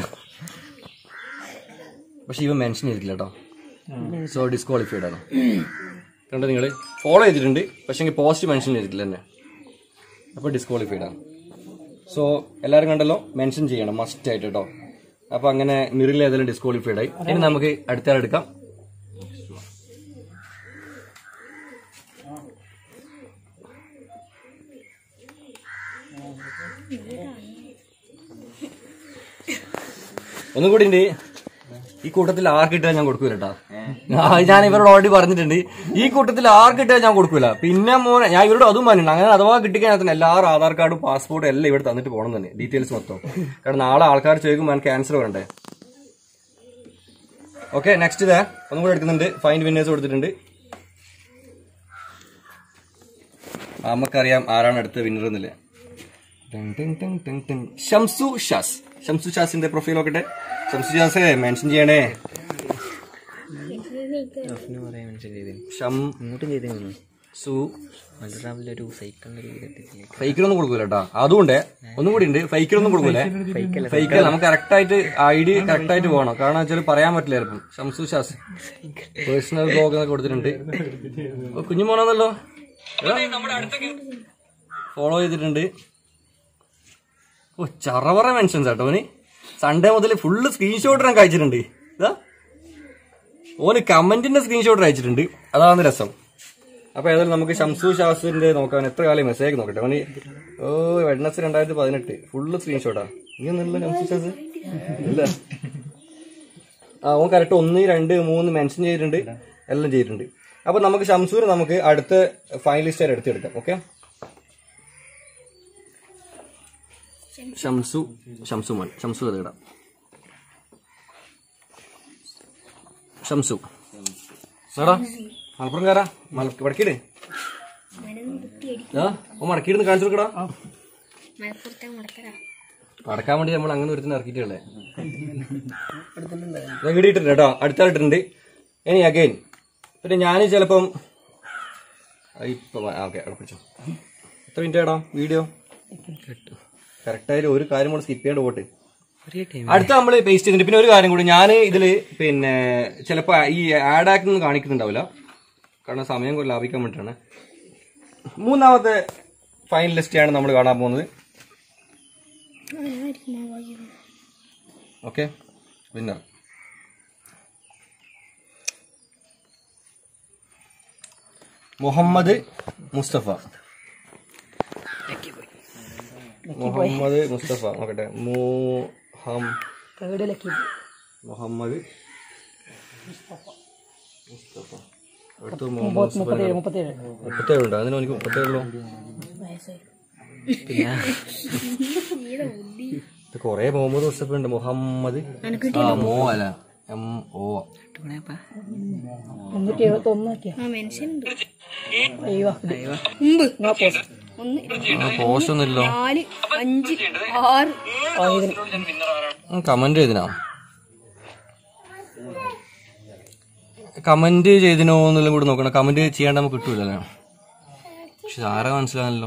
പക്ഷെ ഇവ മെൻഷൻ ചെയ്തിട്ടില്ല കേട്ടോ സോ ഡിസ്ക്വാളിഫൈഡ് ആണ് കണ്ടോ നിങ്ങൾ ഫോളോ ചെയ്തിട്ടുണ്ട് പക്ഷെ എനിക്ക് പോസ്റ്റ് മെൻഷൻ ചെയ്തിട്ടില്ല എന്നെ അപ്പോൾ ഡിസ്ക്വാളിഫൈഡ് ആണ് സോ എല്ലാവരും കണ്ടല്ലോ മെൻഷൻ ചെയ്യണം മസ്റ്റ് ആയിട്ട് കേട്ടോ അപ്പൊ അങ്ങനെ മിറിൽ ഏതെങ്കിലും ഡിസ്ക്വാളിഫൈഡ് ആയി ഇനി നമുക്ക് അടുത്ത ആൾ എടുക്കാം ഒന്നും കൂടി ഉണ്ട് ഈ കൂട്ടത്തിൽ ആർക്കിട്ടാ ഞാൻ കൊടുക്കൂല കേട്ടോ ഞാൻ ഇവരോട് ഓൾറെഡി പറഞ്ഞിട്ടുണ്ട് ഈ കൂട്ടത്തിൽ ആർക്കിട്ടാ ഞാൻ കൊടുക്കൂല പിന്നെ മോനെ ഞാൻ ഇവരോട് അതും പറഞ്ഞിട്ടുണ്ട് അങ്ങനെ അഥവാ കിട്ടിക്കഴിഞ്ഞാൽ തന്നെ എല്ലാവരും ആധാർ കാർഡും പാസ്പോർട്ടും എല്ലാം ഇവിടെ തന്നിട്ട് പോകണം തന്നെ ഡീറ്റെയിൽസ് മൊത്തം കാരണം നാളെ ആൾക്കാർ ചോദിക്കുമ്പോൾ ഞാൻ ക്യാൻസർ വേണ്ടേ ഓക്കെ നെക്സ്റ്റ് ഇതാ ഒന്നും കൂടെ എടുക്കുന്നുണ്ട് ഫൈൻഡ് വിന്നേഴ്സ് കൊടുത്തിട്ടുണ്ട് നമുക്കറിയാം ആരാണ് അടുത്ത വിന്നർ എന്നില്ലേ ടിങ് ടിങ് ടിങ് ടിങ് ടിങ്. ഷംസു ഷാസ് ഷംസു ഷാസിന്റെ പ്രൊഫൈൽ നോക്കട്ടെ ഷംസു ഷാസേ മെൻഷൻ ചെയ്യണേ പറയാൻ മെൻഷൻ ചെയ്തേ ഷം ഇങ്ങോട്ടും ചെയ്തേ സു മലറാവിലെ ഒരു സൈക്കിളിന്റെ ഒരു ഇതെത്തിച്ചില്ലേ ഫൈക്കിലൊന്നും കൊടുക്കൂല കേട്ടോ അതുകൊണ്ട് ഒന്നും കൂടി ഉണ്ട് ഫൈക്കിലൊന്നും കൊടുക്കൂലേ ഫൈക്കൽ നമുക്ക് കറക്റ്റ് ആയിട്ട് ഐ ഡി കറക്റ്റ് ആയിട്ട് പോകണം കാരണം വെച്ചാൽ പറയാൻ പറ്റില്ല ചിലപ്പം ഷംസു ഷാസ് പേഴ്സണൽ ബ്ലോഗ് എന്നൊക്കെ കൊടുത്തിട്ടുണ്ട് ഓ, കുഞ്ഞു മോനാന്നല്ലോ ഫോളോ ചെയ്തിട്ടുണ്ട് ഓ ചറവറ മെൻഷൻസ് കേട്ടോ ഓന് സൺഡേ മുതൽ ഫുള്ള് സ്ക്രീൻഷോട്ട് ഞാൻ കഴിച്ചിട്ടുണ്ട് ഇതാ ഓന് കമന്റിന്റെ സ്ക്രീൻഷോട്ട് അയച്ചിട്ടുണ്ട് അതാണ് രസം അപ്പൊ ഏതായാലും നമുക്ക് ഷംസു ഷാസിന്റെ നോക്കാൻ എത്ര കാലം മെസ്സേജ് നോക്കട്ടെ അവന് ഓ വെഡ്നസ് രണ്ടായിരത്തി പതിനെട്ട് ഫുള്ള് സ്ക്രീൻഷോട്ടാ ഇനിയൊന്നുമില്ല ഷംസു ഷാസ് ഇല്ല ആ ഓൻ കറക്റ്റ് ഒന്ന് രണ്ട് മൂന്ന് മെൻഷൻ ചെയ്തിട്ടുണ്ട് എല്ലാം ചെയ്തിട്ടുണ്ട് അപ്പൊ നമുക്ക് ഷംസൂര് നമുക്ക് അടുത്ത ഫൈനലിസ്റ്റ് ആയിട്ട് എടുത്തെടുക്കാം ഓക്കെ ഷംസു ഷംസു മോൻ ഷംസു അത് ഇടാം ഷംസു എടാ മലപ്പുറം കാരാ മടക്കിട് ആ ഓ മടക്കിയിടുന്ന് കാണിച്ചു കൊടുക്കടാ മലപ്പുറത്തെ മുടക്കര മടക്കാൻ വേണ്ടി നമ്മൾ അങ്ങനെ ഒരുത്തിന് ഇറക്കിയിട്ടുള്ളേ ഇടിയിട്ടുണ്ട് കേട്ടോ അടുത്തായിട്ടുണ്ട് ഇനി അഗൈൻ പിന്നെ ഞാൻ ചിലപ്പം ആ, ഇപ്പൊ ഓക്കെ അടുപ്പിച്ചോ എത്ര മിനിറ്റ് ആടാ വീഡിയോ കറക്റ്റായിട്ട് ഒരു കാര്യം കൂടെ സ്കിപ്പ് ചെയ്യാണ്ട് പോട്ട് ഒരേ ടൈം അടുത്ത നമ്മൾ പേസ്റ്റ് ചെയ്തിട്ടുണ്ട് പിന്നെ ഒരു കാര്യം കൂടി ഞാൻ ഇതിൽ പിന്നെ ചിലപ്പോൾ ഈ ആഡ് ആക്ട് കാണിക്കുന്നുണ്ടാവില്ല കാരണം സമയം കൂടി ലാഭിക്കാൻ വേണ്ടിയിട്ടാണ് മൂന്നാമത്തെ ഫൈനലിസ്റ്റാണ് നമ്മൾ കാണാൻ പോകുന്നത് ഓക്കെ വിന്നർ മുഹമ്മദ് മുസ്തഫ മുഹമ്മദ് മുസ്തഫ നോക്കട്ടെ മുഹം മുഹമ്മദ് മുസ്തഫ അടുത്ത് മുഹമ്മദ് മുസ്തഫ മുപ്പത്തേഴുണ്ട് അതിന് എനിക്ക് മുപ്പത്തേഴുള്ളൂ ഇത് കൊറേ മുഹമ്മദ് മുസ്തഫ ഉണ്ട് മുഹമ്മദ് ആ മോ അല്ല എം ഓ ആ മെൻഷൻ ഉണ്ട് ഒന്ന് രണ്ട് പോസ്റ്റ് ഒന്നുമില്ലല്ലോ നാല് അഞ്ച് ആറ് കമന്റ് ചെയ്തിനാ കമന്റ് ചെയ്തിനോ എന്നെല്ലാം കൂടി നോക്കണം കമന്റ് ചെയ്യാണ്ട് നമുക്ക് കിട്ടൂലല്ലോ പക്ഷെ ആരാ മനസ്സിലാണല്ലോ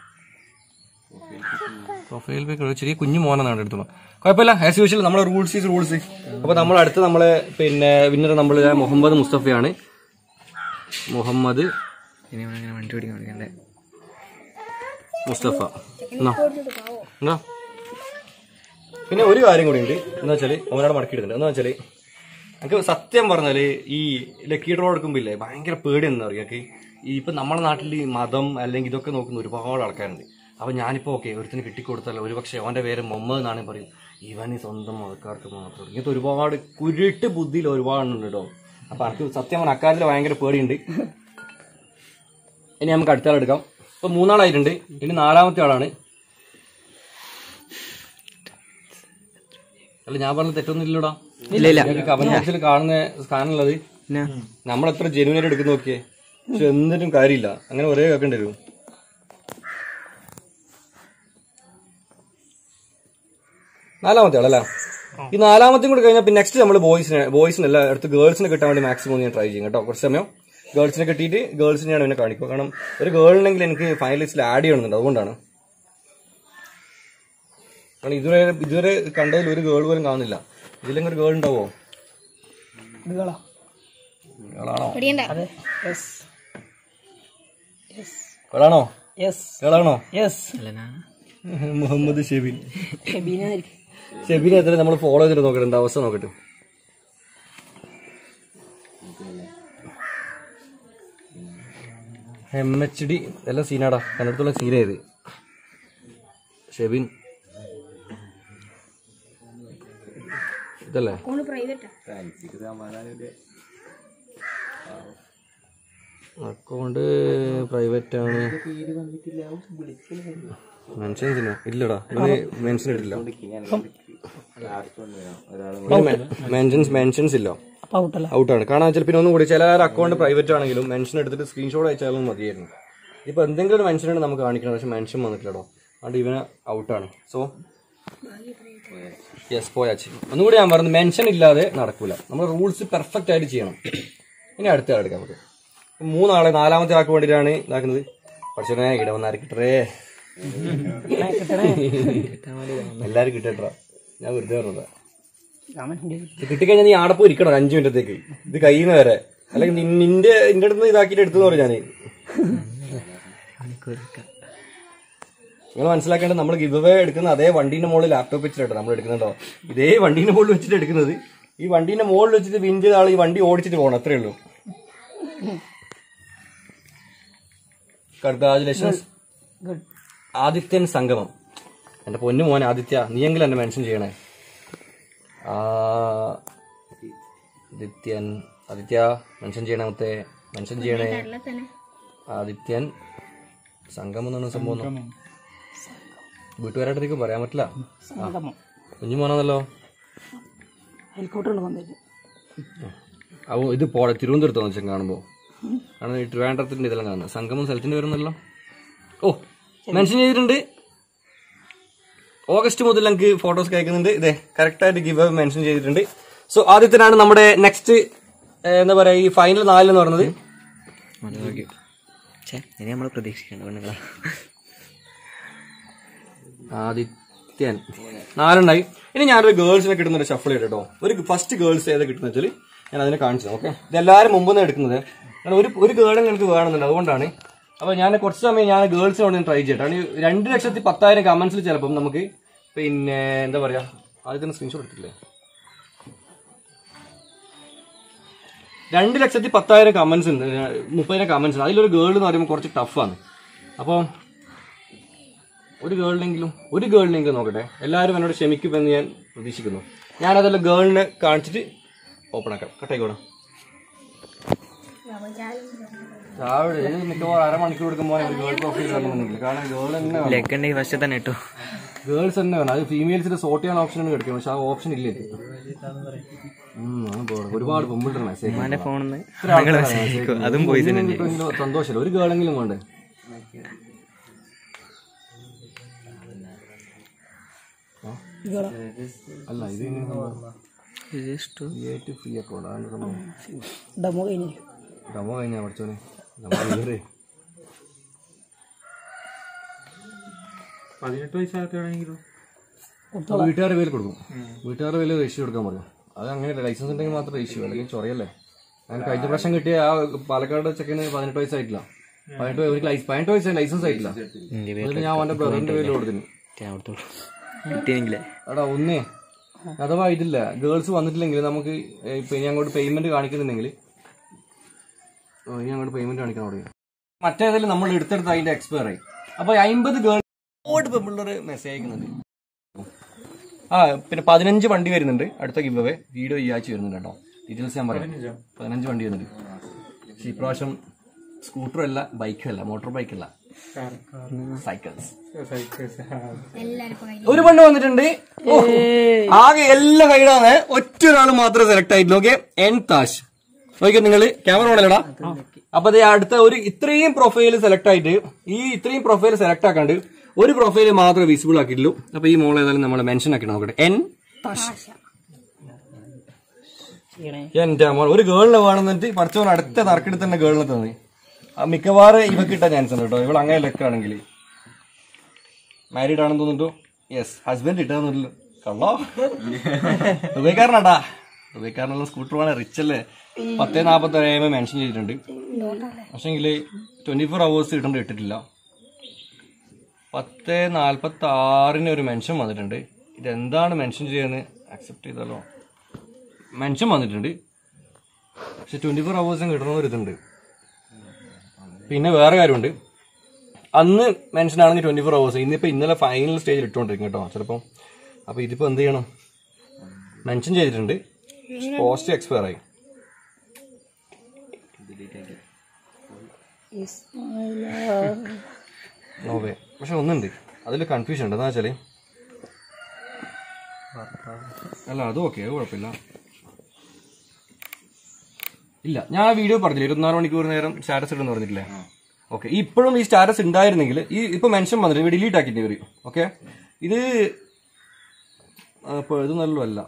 പ്രൊഫൈൽ പിക്ക് ചെറിയ കുഞ്ഞു മോനാണ് എടുത്തോളൂ കുഴപ്പമില്ല ആസ് യൂഷ്വൽ നമ്മളെ റൂൾസ് ഈസ് റൂൾസ് അപ്പൊ നമ്മൾ അടുത്ത് നമ്മളെ പിന്നെ വിന്നർ നമ്മൾ മുഹമ്മദ് മുസ്തഫയാണ് മുഹമ്മദ് ഇനി അങ്ങനെ വണ്ടി ഓടിക്കാൻ പഠിക്കണ്ടേ മുസ്തഫ എന്നാ എന്നാ പിന്നെ ഒരു കാര്യം കൂടി ഉണ്ട് എന്താ വെച്ചാല് അവനോട് മടക്കിയിടുന്നുണ്ട് എന്താ വെച്ചാല് എനിക്ക് സത്യം പറഞ്ഞാല് ഈ ലക്കി ഡ്രോ എടുക്കുമ്പോ ഇല്ലേ ഭയങ്കര പേടി എന്താ പറയുക ഈ ഇപ്പൊ നമ്മുടെ നാട്ടിൽ ഈ മതം അല്ലെങ്കിൽ ഇതൊക്കെ നോക്കുന്ന ഒരുപാട് ആൾക്കാരുണ്ട് അപ്പൊ ഞാനിപ്പോ ഓക്കെ ഒരുത്തിന് കിട്ടിക്കൊടുത്താലോ ഒരു പക്ഷേ അവന്റെ പേര് മുഹമ്മദ് എന്നാണ് പറയും ഇവന് സ്വന്തം മതക്കാർക്ക് മാത്രം ഇങ്ങനത്തെ ഒരുപാട് കുരുട്ട് ബുദ്ധിയിൽ ഒരുപാടുണ്ട് കേട്ടോ അപ്പൊ എനിക്ക് സത്യം പറഞ്ഞ അക്കാര്യത്തിൽ ഭയങ്കര പേടിയുണ്ട് ഇനി നമുക്ക് അടുത്ത ആളെടുക്കാം ഇപ്പൊ മൂന്നാളായിട്ടുണ്ട് ഇനി നാലാമത്തെ ആളാണ് അല്ല ഞാൻ പറഞ്ഞ തെറ്റൊന്നും ഇല്ലടാ ഇല്ല ഇല്ല കമന്റ് ബോക്സിൽ കാണുന്ന കാണുന്നത് പിന്നെ നമ്മൾ എത്ര ജെനുവിനായിട്ട് എടുക്കുന്ന നോക്കിയേ പക്ഷെ എന്നിട്ടും കാര്യമില്ല അങ്ങനെ ഒരേ കേൾക്കേണ്ടി വരും നാലാമത്തെ ആളല്ലേ ഈ നാലാമത്തെയും കൂടി കഴിഞ്ഞാൽ പിന്നെ നെക്സ്റ്റ് നമ്മൾ ബോയ്സിനെ ബോയ്സിനല്ല അടുത്ത് ഗേൾസിനെ കിട്ടാൻ വേണ്ടി മാക്സിമം ഞാൻ ട്രൈ ചെയ്യും കേട്ടോ കുറച്ച് സമയം ഗേൾസിനെ കിട്ടിയിട്ട് ഗേൾസിനെയാണ് എന്നെ കാണിക്കുക കാരണം ഒരു ഗേളിനെങ്കിൽ എനിക്ക് ഫൈനലിസ്റ്റിൽ ആഡ് ചെയ്യണമെന്നുണ്ട് അതുകൊണ്ടാണ് കാരണം ഇതുവരെ ഇതുവരെ കണ്ടതിൽ ഒരു ഗേൾ പോലും കാണുന്നില്ല ഇതിലെങ്കിൽ ഒരു ഗേൾ ഉണ്ടാവോ ഗേളാണോ പഠിക്കണ്ട ഗേളാണോ ഗേളാണോ അല്ലനാ മുഹമ്മദ് ഷെബിൻ ഷെബിനെ എത്ര നമ്മൾ ഫോളോ ചെയ്തിട്ട് നോക്കട്ടെ എന്താ അവസ്ഥ നോക്കട്ടെ എം എച്ച് ഡി എല്ലാം സീനാടാ കണ്ടിടത്തുള്ള സീനായത് ഷെബിൻ ഇതല്ലേ ഓള് പ്രൈവറ്റാ അക്കൗണ്ട് പ്രൈവറ്റ് ആണ് മെൻഷൻസിനോ ഇല്ലടാ ഇത് മെൻഷൻ ഇട്ടില്ല മെൻഷൻസ് മെൻഷൻസ് ഇല്ല ഔട്ടാണ് കാണാൻ വെച്ചാൽ പിന്നെ ഒന്നും കൂടി ചില അക്കൗണ്ട് പ്രൈവറ്റ് ആണെങ്കിലും മെൻഷൻ എടുത്തിട്ട് സ്ക്രീൻഷോട്ട് അയച്ചാലും മതിയായിരുന്നു ഇപ്പൊ എന്തെങ്കിലും ഒരു മെൻഷൻ ഉണ്ട് നമുക്ക് കാണിക്കണം പക്ഷെ മെൻഷൻ വന്നിട്ടില്ലടോ അതുകൊണ്ട് ഇവന് ഔട്ടാണ് സോ യെസ് പോയാച്ച് ഒന്നുകൂടി ഞാൻ പറഞ്ഞു മെൻഷൻ ഇല്ലാതെ നടക്കൂല നമ്മൾ റൂൾസ് പെർഫെക്റ്റ് ആയിട്ട് ചെയ്യണം ഇനി അടുത്ത ആൾ എടുക്കാം നമുക്ക് മൂന്നാളെ നാലാമത്തെ ആൾക്ക് വേണ്ടിയിട്ടാണ് ഇതാക്കുന്നത് പക്ഷേ ഇടവന്നാരിക്കട്ടേ എല്ലാരും കിട്ടട്ടാ ഞാൻ വെറുതെ പറഞ്ഞതാ ഇത് കിട്ടിക്കഴിഞ്ഞാൽ നീ ആടെ പോയി ഇരിക്കണം അഞ്ചു മിനിറ്റത്തേക്ക് ഇത് കയ്യിൽ നിന്ന് വരെ അല്ലെങ്കിൽ നിൻ- നിന്റെ നിന്റെ അടുത്ത് ഇതാക്കിയിട്ട് എടുത്തു പറഞ്ഞു ഞാന് നിങ്ങൾ മനസ്സിലാക്കേണ്ടത് നമ്മൾ ഗിവ് അവേ എടുക്കുന്ന അതേ വണ്ടീന്റെ മുകളിൽ ലാപ്ടോപ്പ് വെച്ചിട്ടോ നമ്മൾ എടുക്കുന്നുണ്ടോ ഇതേ വണ്ടീന്റെ മുകളിൽ വെച്ചിട്ട് എടുക്കുന്നത് ഈ വണ്ടീന്റെ മുകളിൽ വെച്ചിട്ട് വിൻ ചെയ്ത ആൾ ഈ വണ്ടി ഓടിച്ചിട്ട് പോകണം അത്രേ ഉള്ളൂ കൺഗ്രാജുലേഷൻസ് ആദിത്യൻ സംഗമം എന്റെ പൊന്നു മോൻ ആദിത്യ നീയെങ്കിലും എന്നെ മെൻഷൻ ചെയ്യണേ ആദിത്യൻ ആദിത്യ മെൻഷൻ ചെയ്യണേ മുത്തേ മെൻഷൻ ചെയ്യണേ കേരള തന്നെ ആദിത്യൻ സംഗമം എന്നാണ് സംഭവം വീട്ടുകാരായിട്ടേക്ക് പറയാൻ പറ്റില്ല കുഞ്ഞു മോനാണല്ലോ അവ ഇത് പോടെ തിരുവനന്തപുരത്ത് വെച്ചാൽ കാണുമ്പോ കാരണം ഈ ട്രിവാൻഡ്രത്തിന്റെ ഇതെല്ലാം കാണുന്നത് സംഗമം സ്ഥലത്തിന്റെ വരുന്നല്ലോ ഓ മെൻഷൻ ചെയ്തിട്ടുണ്ട് ഓഗസ്റ്റ് മുതൽ നമുക്ക് ഫോട്ടോസ് കേൾക്കുന്നുണ്ട് ഇതേ കറക്റ്റ് ആയിട്ട് ഗിവ് മെൻഷൻ ചെയ്തിട്ടുണ്ട് സോ ആദ്യത്തിനാണ് നമ്മുടെ നെക്സ്റ്റ് എന്താ പറയാ ഈ ഫൈനൽ നാലിൽ എന്ന് പറയുന്നത് ഛേ ഇനി നമ്മൾ പ്രതീക്ഷിക്കണം പെണ്ണുങ്ങളാ ആദിത്യൻ നാലുണ്ടായി ഇനി ഞാനൊരു ഗേൾസിനെ കിട്ടുന്ന ഒരു ഷഫിൾ കേട്ടോ ഒരു ഫസ്റ്റ് ഗേൾസ് ഏതാ കിട്ടുന്ന വെച്ചാൽ ഞാൻ അതിനെ കാണിച്ചു ഓക്കെ ഇത് എല്ലാവരും മുമ്പ് നിന്ന് എടുക്കുന്നത് കാരണം ഒരു ഒരു ഗേളും എനിക്ക് വേണമെന്നുണ്ട് അതുകൊണ്ടാണ് അപ്പൊ ഞാൻ കുറച്ച് സമയം ഞാൻ ഗേൾസിനോട് ട്രൈ ചെയ്യട്ടെ കാരണം ഈ രണ്ട് ലക്ഷത്തി പത്തായിരം കമന്റ്സിൽ ചിലപ്പം നമുക്ക് പിന്നെ എന്താ പറയാ ആദ്യത്തിന് സ്ക്രീൻഷോട്ട് എടുത്തില്ലേ രണ്ട് ലക്ഷത്തി പത്തായിരം കമന്റ്സ് ഉണ്ട് മുപ്പതിനായിരം കമന്റ്സ് ഉണ്ട് അതിലൊരു ഗേൾ എന്ന് പറയുമ്പോൾ കുറച്ച് ടഫാണ് അപ്പോൾ ഒരു ഗേളിനെങ്കിലും ഒരു ഗേളിനെങ്കിലും നോക്കട്ടെ എല്ലാവരും എന്നോട് ക്ഷമിക്കുമെന്ന് ഞാൻ പ്രതീക്ഷിക്കുന്നു ഞാനതെല്ലാം ഗേളിനെ കാണിച്ചിട്ട് ഓപ്പൺ ആക്കാം കട്ടായിക്കോടാം രാവിലെ ഇത് മിക്കവാറും അരമണിക്കൂർ എടുക്കുമ്പോൾ ഗേൾ പ്രൊഫൈൽ കാണുന്നുണ്ടെങ്കിൽ കാരണം ഗേൾ തന്നെ വേണം ലെഗ് ഉണ്ടെങ്കിൽ ഫസ്റ്റ് തന്നെ ഇട്ടു ഗേൾസ് തന്നെ വേണം അത് ഫീമെയിൽസിന്റെ സോർട്ട് ചെയ്യാൻ ഓപ്ഷൻ ആണ് കിടക്കുന്നത് പക്ഷെ ആ ഓപ്ഷൻ ഇല്ല ഇത്. ഉം, അത് പോണം. ഒരുപാട് പെമ്പിളിട്ടാണ് മെസ്സേജ് ഉമ്മാന്റെ ഫോണിൽ നിന്ന് മെസ്സേജ് അതും പോയി തന്നെ സന്തോഷമല്ല ഒരു ഗേളെങ്കിലും വേണ്ടേ ആ? അല്ല ഇത് എങ്ങനെ സംഭവം? ക്രിയേറ്റ് ഫ്രീ അക്കൗണ്ട് അതാണ് സംഭവം ഡെമോ കഴിഞ്ഞു ഡമോ കഴിഞ്ഞാ പഠിച്ചോനെ നമ്മൾ പതിനെട്ട് വയസ്സാകത്താണെങ്കിലോ വീട്ടുകാരുടെ പേര് കൊടുക്കും വീട്ടുകാരുടെ പേര് രജിസ്റ്റർ കൊടുക്കാൻ പറയും അത് അങ്ങനെ ലൈസൻസ് ഉണ്ടെങ്കിൽ മാത്രം രജിസ്റ്റർ അല്ലെങ്കിൽ ചൊറയല്ലേ ഞാൻ കഴിഞ്ഞ പ്രാവശ്യം കിട്ടിയ ആ പാലക്കാട് ചെക്കന് പതിനെട്ട് വയസ്സായിട്ടില്ല പതിനെട്ട് ഒരു ലൈസ് പതിനെട്ട് വയസ്സായി ലൈസൻസ് ആയിട്ടില്ല എന്നിട്ട് ഞാൻ അവന്റെ ബ്രദറിന്റെ പേര് കൊടുത്തിന് കിട്ടിയെങ്കിലേ എടാ ഒന്നേ അഥവാ ഇതില്ല ഗേൾസ് വന്നിട്ടില്ലെങ്കിൽ നമുക്ക് ഏ, ഇപ്പൊ ഇനി അങ്ങോട്ട് പേയ്മെന്റ് കാണിക്കുന്നുണ്ടെങ്കിൽ ഓ, ഇനി അങ്ങോട്ട് പേയ്മെന്റ് കാണിക്കാൻ തുടങ്ങി മറ്റേതിൽ നമ്മൾ എടുത്തെടുത്ത് അതിന്റെ എക്സ്പയർ ആയി അപ്പൊ അമ്പത് ഗേൾ ഒരുപാട് പെമ്പിള്ളേർ മെസ്സേജ് അയക്കുന്നുണ്ട് ആ പിന്നെ പതിനഞ്ച് വണ്ടി വരുന്നുണ്ട് അടുത്ത ഗിവ് അവേ വീഡിയോ ഈ ആഴ്ച വരുന്നുണ്ട് കേട്ടോ ഡീറ്റെയിൽസ് ഞാൻ പറയാം പതിനഞ്ച് വണ്ടി വരുന്നുണ്ട് പക്ഷെ ഇപ്രാവശ്യം സ്കൂട്ടറും അല്ല ബൈക്കും അല്ല മോട്ടോർ ബൈക്കല്ല സൈക്കിൾസ് എല്ലാരും ഇപ്പൊ കയ്യിൽ ഒരു പണ്ട് വന്നിട്ടുണ്ട് ഓ, ആകെ എല്ലാ കൈയിടാന്ന് ഒറ്റ ഒരാൾ മാത്രമേ സെലക്ട് ആയിട്ടുള്ളൂ ഓക്കെ എൻ താഷ് നോക്കിയോ നിങ്ങള് ക്യാമറ ഓണല്ലടാ അപ്പൊ ദേ അടുത്ത ഒരു ഇത്രയും പ്രൊഫൈൽ സെലക്ട് ആയിട്ട് ഈ ഇത്രയും പ്രൊഫൈൽ സെലക്ട് ആക്കാണ്ട് ഒരു പ്രൊഫൈൽ മാത്രമേ വിസിബിൾ ആക്കിയിട്ടുള്ളൂ അപ്പൊ ഈ മോൾ ഏതായാലും നമ്മൾ മെൻഷൻ ആക്കി നോക്കട്ടെ എൻ താഷ് എന്റെ മോൾ ഒരു ഗേളിനെ വേണമെന്നിട്ട് പഠിച്ചവൻ അടുത്ത നറുക്കെടുത്ത് തന്നെ ഗേളിനെ തന്നെ ആ മിക്കവാറും ഇവക്ക് കിട്ടാൻ ചാൻസ് ഉണ്ട് കേട്ടോ ഇവൾ അങ്ങനെ ലക്കാണെങ്കിൽ മാരീഡ് ആണെന്ന് തോന്നുന്നു യെസ് ഹസ്ബൻഡ് ഇട്ടാന്നില്ല കള്ളോ ദുബൈക്കാരനാട്ടാ ദുബൈക്കാരനുള്ള സ്കൂട്ടർ വേണേ റിച്ച് അല്ലേ പത്തേ നാപ്പത്തി ഏഴ് മെൻഷൻ ചെയ്തിട്ടുണ്ട് പക്ഷെങ്കിൽ ട്വന്റി ഫോർ അവേഴ്സ് ഇടേണ്ട ഇട്ടിട്ടില്ല പത്ത് നാൽപ്പത്തി ആറിന് ഒരു മെൻഷൻ വന്നിട്ടുണ്ട് ഇതെന്താണ് മെൻഷൻ ചെയ്യുന്നത് അക്സെപ്റ്റ് ചെയ്താലോ മെൻഷൻ വന്നിട്ടുണ്ട് പക്ഷെ ട്വന്റി ഫോർ അവേഴ്സും കിട്ടണമെന്നൊരു ഇതുണ്ട് പിന്നെ വേറെ കാര്യമുണ്ട് അന്ന് മെൻഷൻ ആണെങ്കിൽ ട്വന്റി ഫോർ അവേഴ്സ് ഇന്നിപ്പോ ഇന്നലെ ഫൈനൽ സ്റ്റേജിൽ ഇട്ടുകൊണ്ടിരിക്കും കേട്ടോ ചിലപ്പം അപ്പൊ ഇതിപ്പോ എന്ത് ചെയ്യണം മെൻഷൻ ചെയ്തിട്ടുണ്ട് പോസ്റ്റ് എക്സ്പയർ ആയി നോവേ പക്ഷെ ഒന്നുണ്ട് അതിൽ കൺഫ്യൂഷൻ ഉണ്ട് എന്താ വെച്ചാല് അല്ല അത് ഓക്കെ അത് കുഴപ്പമില്ല ഇല്ല ഞാൻ ആ വീഡിയോ പറഞ്ഞില്ലേ ഇരുപത്തിനാല് മണിക്കൂർ നേരം സ്റ്റാറ്റസ് ഇടുന്നു പറഞ്ഞിട്ടില്ലേ ഓക്കെ ഇപ്പോഴും ഈ സ്റ്റാറ്റസ് ഉണ്ടായിരുന്നെങ്കിൽ ഈ ഇപ്പൊ മെൻഷൻ വന്നിട്ട് ഡിലീറ്റ് ആക്കിയിട്ട് വരും ഓക്കെ ഇത് ആ, ഇപ്പൊ ഇത് നല്ലതല്ല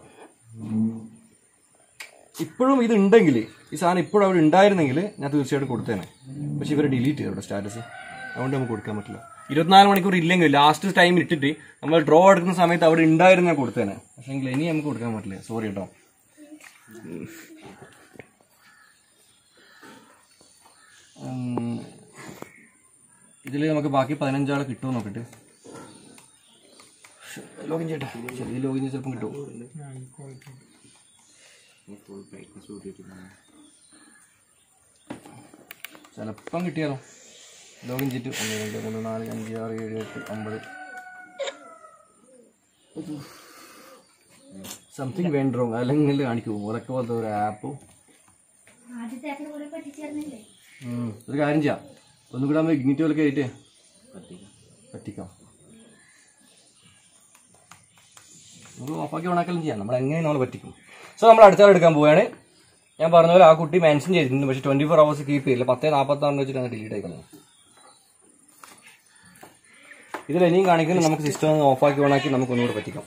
ഇപ്പോഴും ഇത് ഉണ്ടെങ്കിൽ ഈ സാധനം ഇപ്പോഴും അവിടെ ഉണ്ടായിരുന്നെങ്കിൽ ഞാൻ തീർച്ചയായിട്ടും കൊടുത്തേനെ പക്ഷെ ഇവർ ഡിലീറ്റ് ചെയ്തു ഇവിടെ സ്റ്റാറ്റസ് അതുകൊണ്ട് നമുക്ക് കൊടുക്കാൻ പറ്റില്ല ഇരുപത്തിനാല് മണിക്കൂർ ഇല്ലെങ്കിൽ ലാസ്റ്റ് ടൈം ഇട്ടിട്ട് നമ്മൾ ഡ്രോ എടുക്കുന്ന സമയത്ത് അവിടെ ഉണ്ടായിരുന്ന ഞാൻ കൊടുത്തേനെ പക്ഷെ ഇനി നമുക്ക് കൊടുക്കാൻ പറ്റില്ല സോറി കേട്ടോ ഇതിൽ നമുക്ക് ബാക്കി പതിനഞ്ചാളെ കിട്ടുമോ നോക്കട്ടെ ലോഗിൻ ചെയ്യട്ടെ ശരി ലോഗിൻ ചെയ്ത് ചിലപ്പം കിട്ടുമോ ചിലപ്പം കിട്ടിയാലോ ലോഗിൻ ചെയ്തിട്ട് ഒന്ന് രണ്ട് മൂന്ന് നാല് അഞ്ച് ആറ് ഏഴ് എട്ട് ഒമ്പത് സംതിങ് വേണ്ട റോങ് അല്ലെങ്കിൽ കാണിക്കുമോ അതൊക്കെ പോലത്തെ ഒരു ആപ്പും ആദ്യത്തെ ആപ്പിനെ കൂടെ പറ്റിച്ചേർന്നില്ലേ ഉം. ഒരു കാര്യം ചെയ്യാം ഒന്നും കൂടെ ആകുമ്പോൾ ഇഗ്നിറ്റ് പോലെ കയറിയിട്ട് പറ്റിക്കാം നമുക്ക് ഓഫാക്കി ഓണാക്കലും ചെയ്യാം നമ്മൾ എങ്ങനെ നമ്മൾ പറ്റിക്കും സോ നമ്മൾ അടുത്ത ആൾ എടുക്കാൻ പോവുകയാണ് ഞാൻ പറഞ്ഞ പോലെ ആ കുട്ടി മെൻഷൻ ചെയ്തിട്ടുണ്ട് പക്ഷെ ട്വന്റി ഫോർ അവേഴ്സ് കീപ്പ് ചെയ്യില്ല പത്തേ നാൽപ്പത്തി ആറിന് വെച്ചിട്ടാണ് ഡിലീറ്റ് ആയിക്കുന്നത് ഇതിൽ ഇനിയും കാണിക്കുന്നത് നമുക്ക് സിസ്റ്റം ഒന്ന് ഓഫാക്കി ഓണാക്കി നമുക്ക് ഒന്നുകൂടെ പറ്റിക്കാം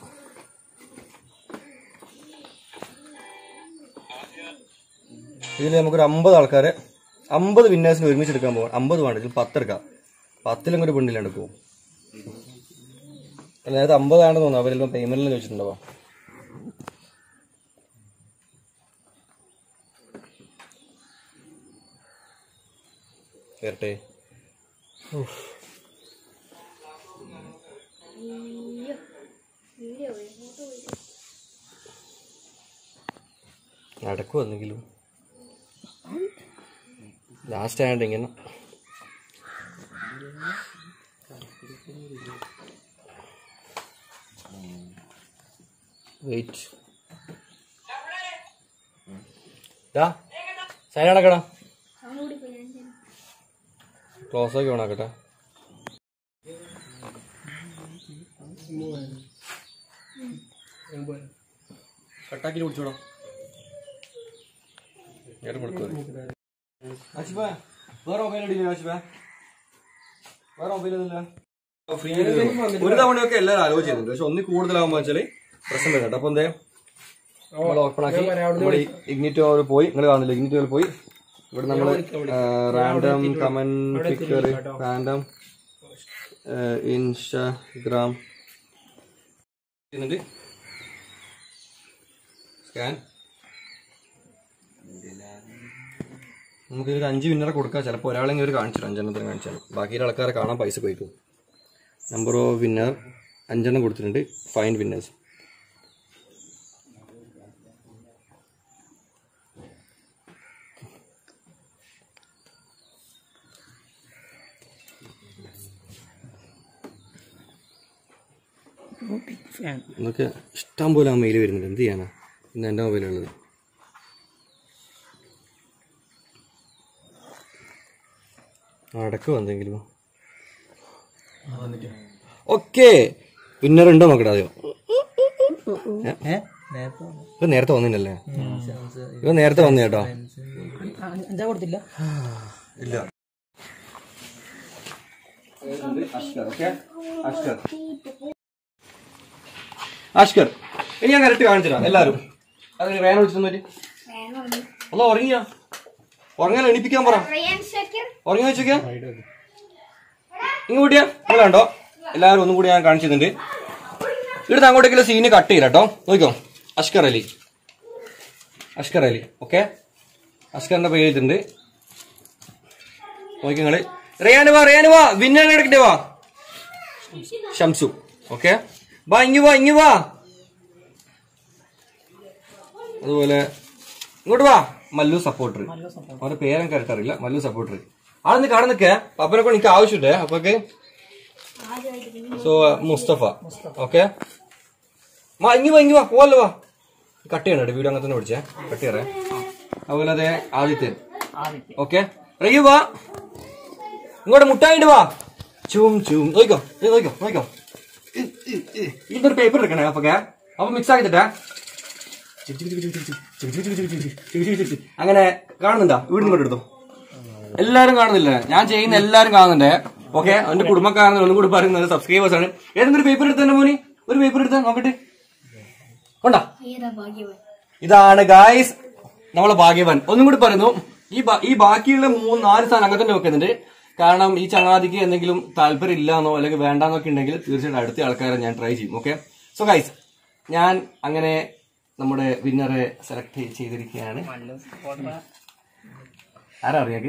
ഇതിൽ നമുക്കൊരു അമ്പത് ആൾക്കാരെ അമ്പത് വിന്നേഴ്സിന് ഒരുമിച്ച് എടുക്കാൻ പോകാം അമ്പത് വേണ്ട ഇതിൽ പത്തെടുക്കാം പത്തിലും ഒരു പെണ്ണിലാണ് പോകും നേരത്തെ അമ്പതാണെന്ന് തോന്നുന്നു അവരെല്ലാം പേയ്മെന്റിലും ചോദിച്ചിട്ടുണ്ടാവാം വരട്ടെ നടക്കും എന്തെങ്കിലും ലാസ്റ്റ് ആയതുകൊണ്ട് ഇങ്ങനെ വെയിറ്റ് ഡാ സൈൻ അടക്കടാ അവൻ കൂടി പോയി ഞാൻ ചെയ്യാം. ക്ലോസ് ആക്കി ഓണാക്കട്ടെ കട്ടാക്കി കുടിച്ചോടാ ഞാൻ കൊടുത്തു ആശിഫ വേറെ മൊബൈൽ അടിയില്ല ആശിഫ വേറെ മൊബൈലൊന്നുമില്ല ഫ്രീ ഒരു തവണയൊക്കെ എല്ലാവരും ആലോചിച്ചിരുന്നു പക്ഷെ ഒന്നിൽ കൂടുതലാകുമ്പോ വെച്ചാല് പ്രശ്നം വരും കേട്ടോ അപ്പൊ എന്തേ നമ്മൾ ഓപ്പൺ ആക്കി നമ്മുടെ ഇഗ്നിറ്റോ പോയി നിങ്ങൾ കാണുന്നില്ല ഇഗ്നിറ്റോ പോയി ഇവിടെ നമ്മൾ random comment picker random Instagram ചെയ്യുന്നുണ്ട് സ്കാൻ നമുക്ക് ഒരു അഞ്ച് വിന്നറെ കൊടുക്കാം ചിലപ്പോൾ ഒരാളെങ്കിലും ഒരു കാണിച്ചു അഞ്ചെണ്ണത്തിന് കാണിച്ചാൽ ബാക്കി ആൾക്കാരെ കാണാൻ പൈസ പോയിക്കും നമ്പർ ഓഫ് വിന്നർ അഞ്ചെണ്ണം കൊടുത്തിട്ടുണ്ട് ഫൈൻ വിന്നേഴ്സ് ഫാൻ എന്നൊക്കെ ഇഷ്ടം പോലെ ആ മെയിൽ വരുന്നുണ്ട് എന്ത് ചെയ്യാനാ ഇന്ന് എൻ്റെ മൊബൈലുള്ളത് അടക്കം എന്തെങ്കിലും ഓക്കെ വിന്നർ ഉണ്ടോ നോക്കട്ടെ അതെയോ ഇപ്പൊ നേരത്തെ വന്നില്ലല്ലേ ഇപ്പൊ നേരത്തെ വന്നു കേട്ടോ അഞ്ചാ കൊടുത്തില്ല ഇല്ല അഷ്കർ ഇനി ഞാൻ കറക്റ്റ് കാണിച്ചുതരാം എല്ലാരും അത് വേന വിളിച്ചു ഒന്ന് ഉറങ്ങിയാ ഉറങ്ങാൻ എണിപ്പിക്കാൻ പറ റയാൻ ഷക്കീർ ഉറങ്ങി വെച്ചോക്കാ ഇങ്ങോട്ടിയാ നിങ്ങൾ കണ്ടോ എല്ലാവരും ഒന്നും കൂടി ഞാൻ കാണിച്ചിട്ടുണ്ട് ഇവിടുന്ന് അങ്ങോട്ടേക്കുള്ള സീന് കട്ട് ചെയ്യില്ല കേട്ടോ നോക്കിക്കോ അഷ്കർ അലി അഷ്കർ അലി ഓക്കെ അഷ്കറിന്റെ പേര് എഴുതിയിട്ടുണ്ട് നോക്കി നിങ്ങള് റിയാന് വാ റിയാന് വാ വിന്നർ എടുക്കട്ടെ വാ ഷംസു ഓക്കെ വാ ഇങ്ങ് വാ ഇങ്ങ് വാ അതുപോലെ ഇങ്ങോട്ട് വാ മല്ലു സപ്പോർട്ടർ അവരുടെ പേരും കറക്റ്റ് അറിയില്ല മല്ലു സപ്പോർട്ടർ ആളെ നീ കാണാൻ നിൽക്കേ പപ്പനെ കൊണ്ട് എനിക്ക് ആവശ്യമുണ്ട് അപ്പൊക്കെ സോ മുസ്തഫ ഓക്കെ വാ ഇങ്ങ് വാ ഇങ്ങ് വാ പോവല്ലോ വാ കട്ട് ചെയ്യണം വീഡിയോ അങ്ങനെ തന്നെ പിടിച്ചേ കട്ട് ചെയ്യറേ അതുപോലെ അതെ ആദിത്യൻ ഓക്കെ റയ്യു വാ ഇങ്ങോട്ട് മുട്ടായിട്ട് വാ ചൂം ചൂം നോക്കോ നോക്കോ നോക്കോ ഇതൊരു പേപ്പർ എടുക്കണേ അപ്പൊക്കെ അപ്പൊ മിക്സ് ആക്കിട്ടെ അങ്ങനെ കാണുന്നുണ്ടോ വീടിന് കൊണ്ട് എടുത്തു എല്ലാരും കാണുന്നില്ലേ ഞാൻ ചെയ്യുന്ന എല്ലാരും കാണുന്നുണ്ടേ ഓക്കെ എന്റെ കുടുംബക്കാരെന്ന് ഒന്നും കൂടി പറയുന്നത് സബ്സ്ക്രൈബേഴ്സ് ആണ് ഏതെങ്കിലും ഒരു പേപ്പർ എടുത്തന്നെ മോനി ഒരു പേപ്പർ എടുത്താ നോക്കട്ടെ കൊണ്ടാ ഏതാ ഭാഗ്യവാൻ ഇതാണ് ഗായ്സ് നമ്മളെ ഭാഗ്യവാൻ ഒന്നും കൂടി പറയുന്നു ഈ ബാ- ഈ ബാക്കിയുള്ള മൂന്ന് നാല് സാധനം അങ്ങനെ തന്നെ വെക്കുന്നുണ്ട് കാരണം ഈ ചങ്ങാതിക്ക് എന്തെങ്കിലും താല്പര്യം ഇല്ലാന്നോ അല്ലെങ്കിൽ വേണ്ടാന്നൊക്കെ ഉണ്ടെങ്കിൽ തീർച്ചയായിട്ടും അടുത്ത ആൾക്കാരെ ഞാൻ ട്രൈ ചെയ്യും ഓക്കെ സോ ഗൈസ് ഞാൻ അങ്ങനെ നമ്മുടെ വിന്നറെ സെലക്ട് ചെയ്തിരിക്കുകയാണ് ആരാ അറിയാക്ക്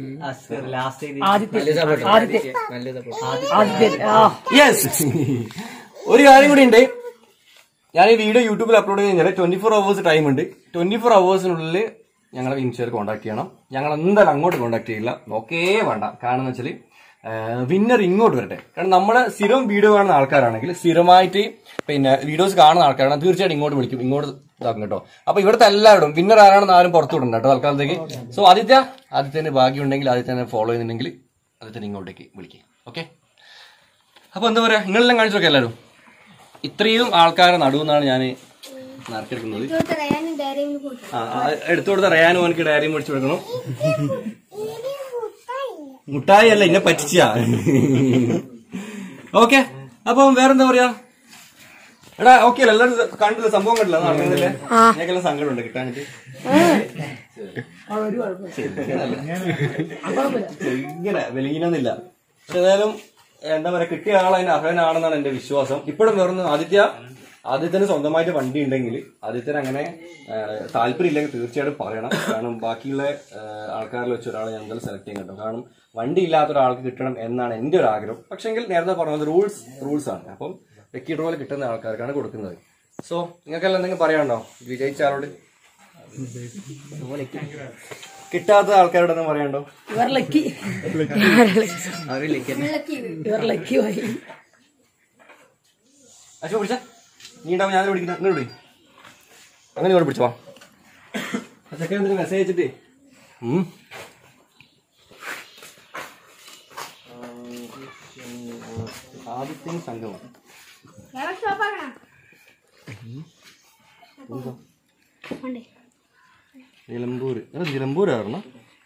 ആദ്യത്തെ ആ യെസ് ഒരു കാര്യം കൂടി ഉണ്ട് ഞാൻ ഈ വീഡിയോ യൂട്യൂബിൽ അപ്ലോഡ് ചെയ്ത് കഴിഞ്ഞാൽ ട്വന്റി ഫോർ അവേഴ്സ് ടൈം ഉണ്ട് ട്വന്റി ഫോർ അവേഴ്സിനുള്ളിൽ ഞങ്ങളെ വിൻഷർ കോൺടാക്ട് ചെയ്യണം ഞങ്ങൾ എന്തായാലും അങ്ങോട്ട് കോൺടാക്ട് ചെയ്യില്ല നോക്കേ വേണ്ട കാരണം എന്ന് വെച്ചാൽ വിന്നർ ഇങ്ങോട്ട് വരട്ടെ കാരണം നമ്മളെ സ്ഥിരം വീഡിയോ കാണുന്ന ആൾക്കാരാണെങ്കിൽ സ്ഥിരമായിട്ട് പിന്നെ വീഡിയോസ് കാണുന്ന ആൾക്കാരാണ് തീർച്ചയായിട്ടും ഇങ്ങോട്ട് വിളിക്കും ഇങ്ങോട്ട് ഇതാക്കും കേട്ടോ അപ്പൊ ഇവിടുത്തെ എല്ലാവരും വിന്നർ ആരാണെന്ന് ആരും പുറത്തു വിടണ്ട കേട്ടോ തൽക്കാലത്തേക്ക് സോ ആദിത്യ ആദിത്യന് ഭാഗ്യമുണ്ടെങ്കിൽ ആദിത്യനെ ഫോളോ ചെയ്യുന്നുണ്ടെങ്കിൽ ആദിത്യനെ ഇങ്ങോട്ടേക്ക് വിളിക്കും ഓക്കെ അപ്പൊ എന്താ പറയാ നിങ്ങളെല്ലാം കാണിച്ചോക്കെ എല്ലാവരും ഇത്രയും ആൾക്കാരെ നടുവെന്നാണ് ഞാൻ നറുക്കെടുക്കുന്നത് ഇതൊക്കെ റയാനും ഡയറിയും കൊടുത്തു ആ, ആ, എടുത്തു കൊടുത്ത റയാനും എനിക്ക് ഡയറി മേടിച്ചു കൊടുക്കണം മുട്ടായി അല്ല ഇന്നെ പറ്റിച്ച ഓക്കെ അപ്പം വേറെന്താ പറയാ എടാ ഓക്കെ അല്ല എല്ലാവരും കണ്ടില്ല സംഭവം കണ്ടില്ല നടക്കുന്നില്ലേ ഞങ്ങൾക്കെല്ലാം സങ്കടമുണ്ട് കിട്ടാനിട്ട് ഇങ്ങനെ വെലിങ്ങിനൊന്നുമില്ല പക്ഷെ ഏതായാലും എന്താ പറയാ കിട്ടിയ ആൾ അതിന് അർഹനാണെന്നാണ് എന്റെ വിശ്വാസം ഇപ്പോഴും വേറൊന്ന് ആദിത്യ ആദിത്യന് സ്വന്തമായിട്ട് വണ്ടി ഉണ്ടെങ്കിൽ ആദിത്യന് അങ്ങനെ താല്പര്യം ഇല്ലെങ്കിൽ തീർച്ചയായിട്ടും പറയണം കാരണം ബാക്കിയുള്ള ആ, ആൾക്കാരിൽ വെച്ച് ഒരാളെ ഞാൻ എന്തായാലും സെലക്ട് ചെയ്യും കേട്ടോ കാരണം വണ്ടി ഇല്ലാത്ത ഒരാൾക്ക് കിട്ടണം എന്നാണ് എന്റെ ഒരു ആഗ്രഹം പക്ഷെങ്കിൽ നേരത്തെ പറഞ്ഞത് റൂൾസ് റൂൾസ് ആണ് അപ്പം ലക്കി ഡ്രോയിൽ കിട്ടുന്ന ആൾക്കാർക്കാണ് കൊടുക്കുന്നത് സോ നിങ്ങൾക്കെല്ലാം എന്തെങ്കിലും പറയാനുണ്ടോ വിജയിച്ച ആളോട് കിട്ടാത്ത ആൾക്കാരോടൊന്നും പറയാനുണ്ടോ ഇവർ ലക്കി ഇവർ ലക്കി പോയി അശോ പിടിച്ച നീ ഉണ്ടാവും ഞാൻ വിളിക്കുന്ന ഇങ്ങോട്ട് വിളി അങ്ങനെ ഇങ്ങോട്ട് പിടിച്ചോ അതൊക്കെ എന്തെങ്കിലും മെസ്സേജ് അയച്ചിട്ട് ഉം. ആദിത്യൻ സംഗമം ഞാൻ ഷോപ്പാക്കണം ഉണ്ട് നിലമ്പൂർ നിലമ്പൂരായിരുന്നു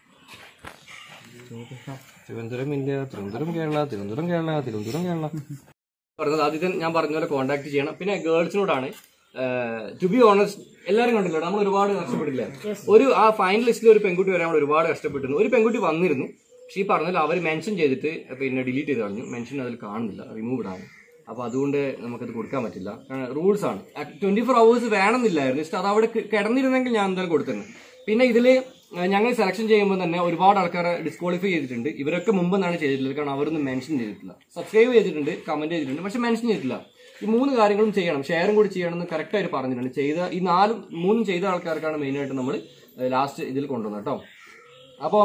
തിരുവനന്തപുരം ഇന്ത്യ തിരുവനന്തപുരം കേരള തിരുവനന്തപുരം കേരള തിരുവനന്തപുരം കേരള പറഞ്ഞത് ആദ്യം ഞാൻ പറഞ്ഞ പോലെ കോൺടാക്ട് ചെയ്യണം പിന്നെ ഗേൾസിനോടാണ് ടു ബി ഓണസ്റ്റ് എല്ലാവരും കണ്ടില്ല നമ്മൾ ഒരുപാട് കഷ്ടപ്പെട്ടില്ല ഒരു ആ ഫൈനൽ ലിസ്റ്റിൽ ഒരു പെൺകുട്ടി വരാൻ നമ്മൾ ഒരുപാട് കഷ്ടപ്പെട്ടിരുന്നു ഒരു പെൺകുട്ടി വന്നിരുന്നു പക്ഷെ ഈ പറഞ്ഞാൽ അവർ മെൻഷൻ ചെയ്തിട്ട് പിന്നെ ഡിലീറ്റ് ചെയ്ത് കളഞ്ഞു മെൻഷൻ അതിൽ കാണുന്നില്ല റിമൂവ്ഡ് ആണ് അപ്പൊ അതുകൊണ്ട് നമുക്കത് കൊടുക്കാൻ പറ്റില്ല റൂൾസ് ആണ് ട്വന്റി ഫോർ അവേഴ്സ് വേണമെന്നില്ലായിരുന്നു ജസ്റ്റ് അത് അവിടെ കി- കിടന്നിരുന്നെങ്കിൽ ഞാൻ എന്തായാലും കൊടുത്തിരുന്നു പിന്നെ ഇതില് ഏഹ് ഞങ്ങൾ സെലക്ഷൻ ചെയ്യുമ്പോൾ തന്നെ ഒരുപാട് ആൾക്കാരെ ഡിസ്ക്വാളിഫൈ ചെയ്തിട്ടുണ്ട് ഇവരൊക്കെ മുമ്പെന്നാണ് ചെയ്തിട്ടുള്ളത് കാരണം അവരൊന്നും മെൻഷൻ ചെയ്തിട്ടില്ല സബ്സ്ക്രൈബ് ചെയ്തിട്ടുണ്ട് കമന്റ് ചെയ്തിട്ടുണ്ട് പക്ഷെ മെൻഷൻ ചെയ്തിട്ടില്ല ഈ മൂന്ന് കാര്യങ്ങളും ചെയ്യണം ഷെയറും കൂടി ചെയ്യണം എന്ന് കറക്റ്റ് ആയിട്ട് പറഞ്ഞിട്ടുണ്ട് ചെയ്ത ഈ നാലും മൂന്നും ചെയ്ത ആൾക്കാർക്കാണ് മെയിനായിട്ട് നമ്മൾ ലാസ്റ്റ് ഇതിൽ കൊണ്ടുവന്നത് കേട്ടോ അപ്പം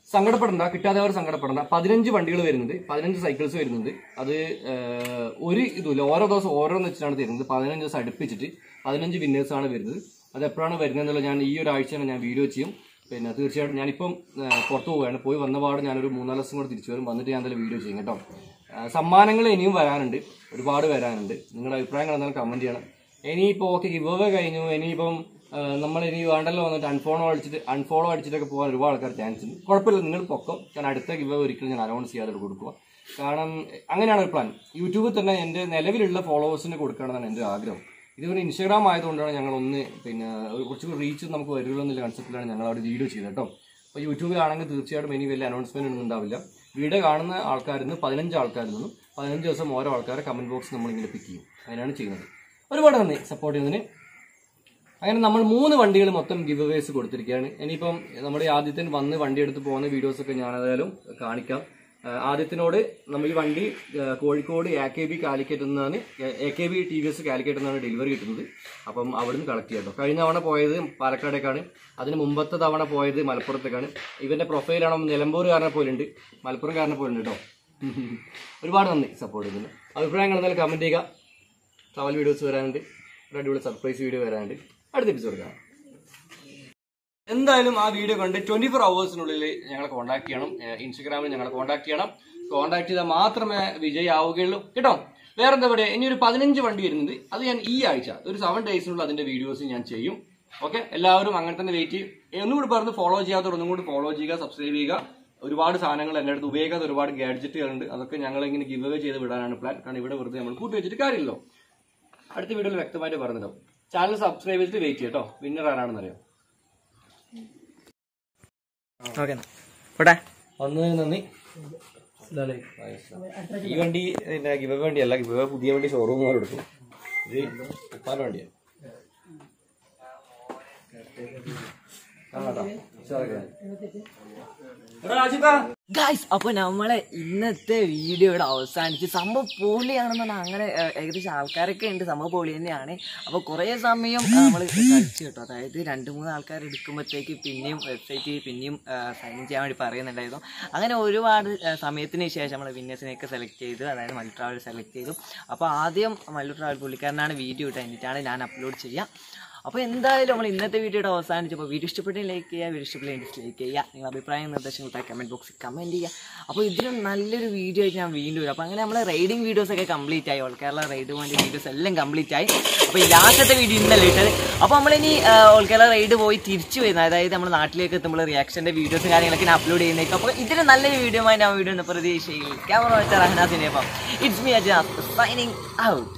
സങ്കടപ്പെടണ്ട കിട്ടാത്തവർ സങ്കടപ്പെടണ്ട പതിനഞ്ച് വണ്ടികൾ വരുന്നുണ്ട് പതിനഞ്ച് സൈക്കിൾസ് വരുന്നുണ്ട് അത് ഏഹ്, ഒരു ഇതുമില്ല ഓരോ ദിവസം ഓരോന്ന് വെച്ചിട്ടാണ് തരുന്നത് പതിനഞ്ച് ദിവസം അടുപ്പിച്ചിട്ട് പതിനഞ്ച് വിന്നേഴ്സ് ആണ് വരുന്നത് അത് എപ്പോഴാണ് വരുന്നത് എന്നുള്ളത് ഞാൻ ഈ ഒരു ആഴ്ച തന്നെ ഞാൻ വീഡിയോ ചെയ്യും പിന്നെ തീർച്ചയായിട്ടും ഞാനിപ്പം ഏഹ്, പുറത്ത് പോവുകയാണ് പോയി വന്ന പാട് ഞാനൊരു മൂന്നാല് ദിവസം കൂടെ തിരിച്ചു വരും വന്നിട്ട് ഞാൻ എന്തായാലും വീഡിയോ ചെയ്യും കേട്ടോ ഏഹ്, സമ്മാനങ്ങൾ ഇനിയും വരാനുണ്ട് ഒരുപാട് വരാനുണ്ട് നിങ്ങളുടെ അഭിപ്രായങ്ങൾ എന്തായാലും കമന്റ് ചെയ്യണം ഇനിയിപ്പോൾ ഓക്കെ ഗിവ് അവേ കഴിഞ്ഞു ഇനിയിപ്പം നമ്മൾ ഇനി വേണ്ടല്ലോ വന്നിട്ട് അൺഫോളോ അടിച്ചിട്ട് അൺഫോളോ അടിച്ചിട്ടൊക്കെ പോകാൻ ഒരുപാട് ആൾക്കാർ ചാൻസ് ഉണ്ട് കുഴപ്പമില്ല നിങ്ങൾ പൊക്കം കാരണം അടുത്ത ഗിവ് അവേ ഒരിക്കലും ഞാൻ അനൗൺസ് ചെയ്യാതെ കൊടുക്കുക കാരണം അങ്ങനെയാണ് ഒരു പ്ലാൻ യൂട്യൂബിൽ തന്നെ എൻ്റെ നിലവിലുള്ള ഫോളോവേഴ്സിന് കൊടുക്കണമെന്നാണ് എൻ്റെ ആഗ്രഹം ഇതുപോലെ ഇൻസ്റ്റാഗ്രാം ആയതുകൊണ്ടാണ് ഞങ്ങൾ ഒന്ന് പിന്നെ ഒരു കുറച്ചുകൂടി റീച്ച് നമുക്ക് വരുമല്ലോ എന്നുള്ള കൺസെപ്റ്റിലാണ് ഞങ്ങൾ അവിടെ വീഡിയോ ചെയ്തത് കേട്ടോ അപ്പോൾ യൂട്യൂബിലാണെങ്കിൽ തീർച്ചയായിട്ടും ഇനി വലിയ അനൗൺസ്മെന്റ് ഒന്നും ഉണ്ടാവില്ല വീഡിയോ കാണുന്ന ആൾക്കാരിൽ നിന്ന് പതിനഞ്ച് ആൾക്കാരിൽ നിന്നും പതിനഞ്ച് ദിവസം ഓരോ ആൾക്കാരെ കമന്റ് ബോക്സ് നമ്മളിങ്ങനെ പിക്ക് ചെയ്യും അങ്ങനെയാണ് ചെയ്യുന്നത് ഒരുപാട് നന്ദി സപ്പോർട്ട് ചെയ്യുന്നതിന് അങ്ങനെ നമ്മൾ മൂന്ന് വണ്ടികൾ മൊത്തം ഗിവ് അവേസ് കൊടുത്തിരിക്കുകയാണ് ഇനിയിപ്പം നമ്മുടെ ഈ ആദ്യത്തിന് വന്ന് വണ്ടി എടുത്ത് പോകുന്ന വീഡിയോസ് ഒക്കെ ഞാൻ ഏതായാലും കാണിക്കാം ആ, ആദ്യത്തിനോട് നമ്മൾ ഈ വണ്ടി ആ, Kozhikode A K B Calicut നിന്നാണ് A K B T V S Calicut നിന്നാണ് ഡെലിവറി കിട്ടുന്നത് അപ്പം അവിടുന്ന് കളക്ട് ചെയ്യാം കേട്ടോ കഴിഞ്ഞ തവണ പോയത് പാലക്കാടേക്കാണ് അതിന് മുമ്പത്തെ തവണ പോയത് മലപ്പുറത്തേക്കാണ് ഇവന്റെ പ്രൊഫൈലാണോ നിലമ്പൂർകാരനെ പോലുണ്ട് മലപ്പുറംകാരനെ പോലുണ്ട് കേട്ടോ ഒരുപാട് നന്ദി സപ്പോർട്ട് ചെയ്യുന്നു അഭിപ്രായങ്ങൾ എന്തായാലും കമന്റ് ചെയ്യുക ട്രാവൽ വീഡിയോസ് വരാനുണ്ട് ഒരു അടിപൊളി സർപ്രൈസ് വീഡിയോ വരാനുണ്ട് അടുത്ത എപ്പിസോഡ് കാണാം എന്തായാലും ആ വീഡിയോ കണ്ട് ട്വന്റി ഫോർ അവേഴ്സിനുള്ളിൽ ഞങ്ങളെ കോൺടാക്ട് ചെയ്യണം ഏഹ് ഇൻസ്റ്റഗ്രാമിൽ ഞങ്ങളെ കോൺടാക്ട് ചെയ്യണം കോൺടാക്ട് ചെയ്താൽ മാത്രമേ വിജയാവുകയുള്ളൂ കേട്ടോ വേറെ എന്താ പറയുക ഇനി ഒരു പതിനഞ്ച് വണ്ടി വരുന്നുണ്ട് അത് ഞാൻ ഈ ആഴ്ച ഒരു സെവൻ ഡേയ്സിനുള്ള അതിന്റെ വീഡിയോസ് ഞാൻ ചെയ്യും ഓക്കെ എല്ലാവരും അങ്ങനെ തന്നെ വെയിറ്റ് ചെയ്യും ഏഹ് ഒന്നുകൂടി പറഞ്ഞ് ഫോളോ ചെയ്യാത്തവർ ഒന്നും കൂടി ഫോളോ ചെയ്യുക സബ്സ്ക്രൈബ് ചെയ്യുക ഒരുപാട് സാധനങ്ങൾ എൻ്റെ അടുത്ത് ഉപയോഗിക്കാത്ത ഒരുപാട് ഗാഡ്ജറ്റുകളുണ്ട് അതൊക്കെ ഞങ്ങൾ ഇങ്ങനെ ഗിവ് അവേ ചെയ്ത് വിടാനാണ് പ്ലാൻ കാരണം ഇവിടെ വെറുതെ നമ്മൾ കൂട്ടി വെച്ചിട്ട് കാര്യമില്ലല്ലോ അടുത്ത വീഡിയോയിൽ വ്യക്തമായിട്ട് പറഞ്ഞിട്ടുണ്ടാവും ചാനൽ സബ്സ്ക്രൈബ് ചെയ്തിട്ട് വെയിറ്റ് ചെയ്യട്ടോ വിന്നർ ആരാണെന്ന് അറിയാം ഓക്കെ പോട്ടെ വന്നതിന് നന്ദി ഈ വണ്ടി പിന്നെ ഗിവ വണ്ടിയല്ല ഗിവ പുതിയ വണ്ടി ഷോറൂം എടുക്കും ഇത് ഉപ്പാന്റെ വണ്ടിയാണ് കാണാട്ടോ ഉഷാറാക്കി. എടാ രാജുക്കാ ഗായ്സ് അപ്പൊ നമ്മളെ ഇന്നത്തെ വീഡിയോ ഇവിടെ അവസാനിച്ച് സംഭവം പൊളിയാണെന്ന് പറഞ്ഞാൽ അങ്ങനെ ഏഹ്, ഏകദേശം ആൾക്കാരൊക്കെ ഉണ്ട് സംഭവം പൊളി തന്നെയാണ് അപ്പൊ കുറെ സമയം നമ്മൾ കളിച്ചു കേട്ടോ അതായത് രണ്ട് മൂന്ന് ആൾക്കാർ എടുക്കുമ്പോഴത്തേക്ക് പിന്നെയും വെബ്സൈറ്റ് പിന്നെയും സൈൻ ചെയ്യാൻ വേണ്ടി പറയുന്നുണ്ടായിരുന്നു അങ്ങനെ ഒരുപാട് ഏഹ്, സമയത്തിന് ശേഷം നമ്മൾ വിന്നേഴ്സിനെയൊക്കെ സെലക്ട് ചെയ്തു അതായത് മല്ലു ട്രാവൽ സെലക്ട് ചെയ്തു അപ്പോൾ ആദ്യം മല്ലു ട്രാവൽ പുള്ളിക്കാരനാണ് വീഡിയോ ഇട്ട് കഴിഞ്ഞിട്ടാണ് ഞാൻ അപ്ലോഡ് ചെയ്യുക അപ്പോൾ എന്തായാലും നമ്മൾ ഇന്നത്തെ വീഡിയോയുടെ അവസാനിച്ചപ്പോൾ വീഡിയോ ഇഷ്ടപ്പെട്ടെങ്കിൽ ലൈക്ക് ചെയ്യുക വീഡിയോ ഇഷ്ടപ്പെട്ടെങ്കിൽ ഡിസ്ലൈക്ക് ചെയ്യുക നിങ്ങൾ അഭിപ്രായം നിർദ്ദേശങ്ങൾ കമൻറ്റ് ബോക്സിൽ കമൻറ്റ് ചെയ്യുക അപ്പോൾ ഇതിലും നല്ലൊരു വീഡിയോ ആയിട്ട് ഞാൻ വീണ്ടും വരും അപ്പോൾ അങ്ങനെ നമ്മൾ റൈഡിങ് വീഡിയോസ് ഒക്കെ കംപ്ലീറ്റ് ആയി ഓൾ കേരള റൈഡ് വേണ്ടി വീഡിയോസ് എല്ലാം കംപ്ലീറ്റ് ആയി അപ്പോൾ ഈ ലാസ്റ്റത്തെ വീഡിയോ ഇന്നലെ ഇട്ടത് അപ്പോൾ നമ്മളിനി ഓൾ കേരള റൈഡ് പോയി തിരിച്ചു വരുന്നത് അതായത് നമ്മൾ നാട്ടിലേക്ക് എത്തുമ്പോൾ റിയാക്ഷൻ്റെ വീഡിയോസും കാര്യങ്ങളൊക്കെ ഞാൻ അപ്ലോഡ് ചെയ്യുന്നേക്കും അപ്പോൾ ഇതിന് നല്ലൊരു വീഡിയോ ആയി ഞാൻ വീഡിയോ പ്രതീക്ഷയിൽ ക്യാമറ വെച്ച റഹനാസിനെ അപ്പം it's me Ajas signing out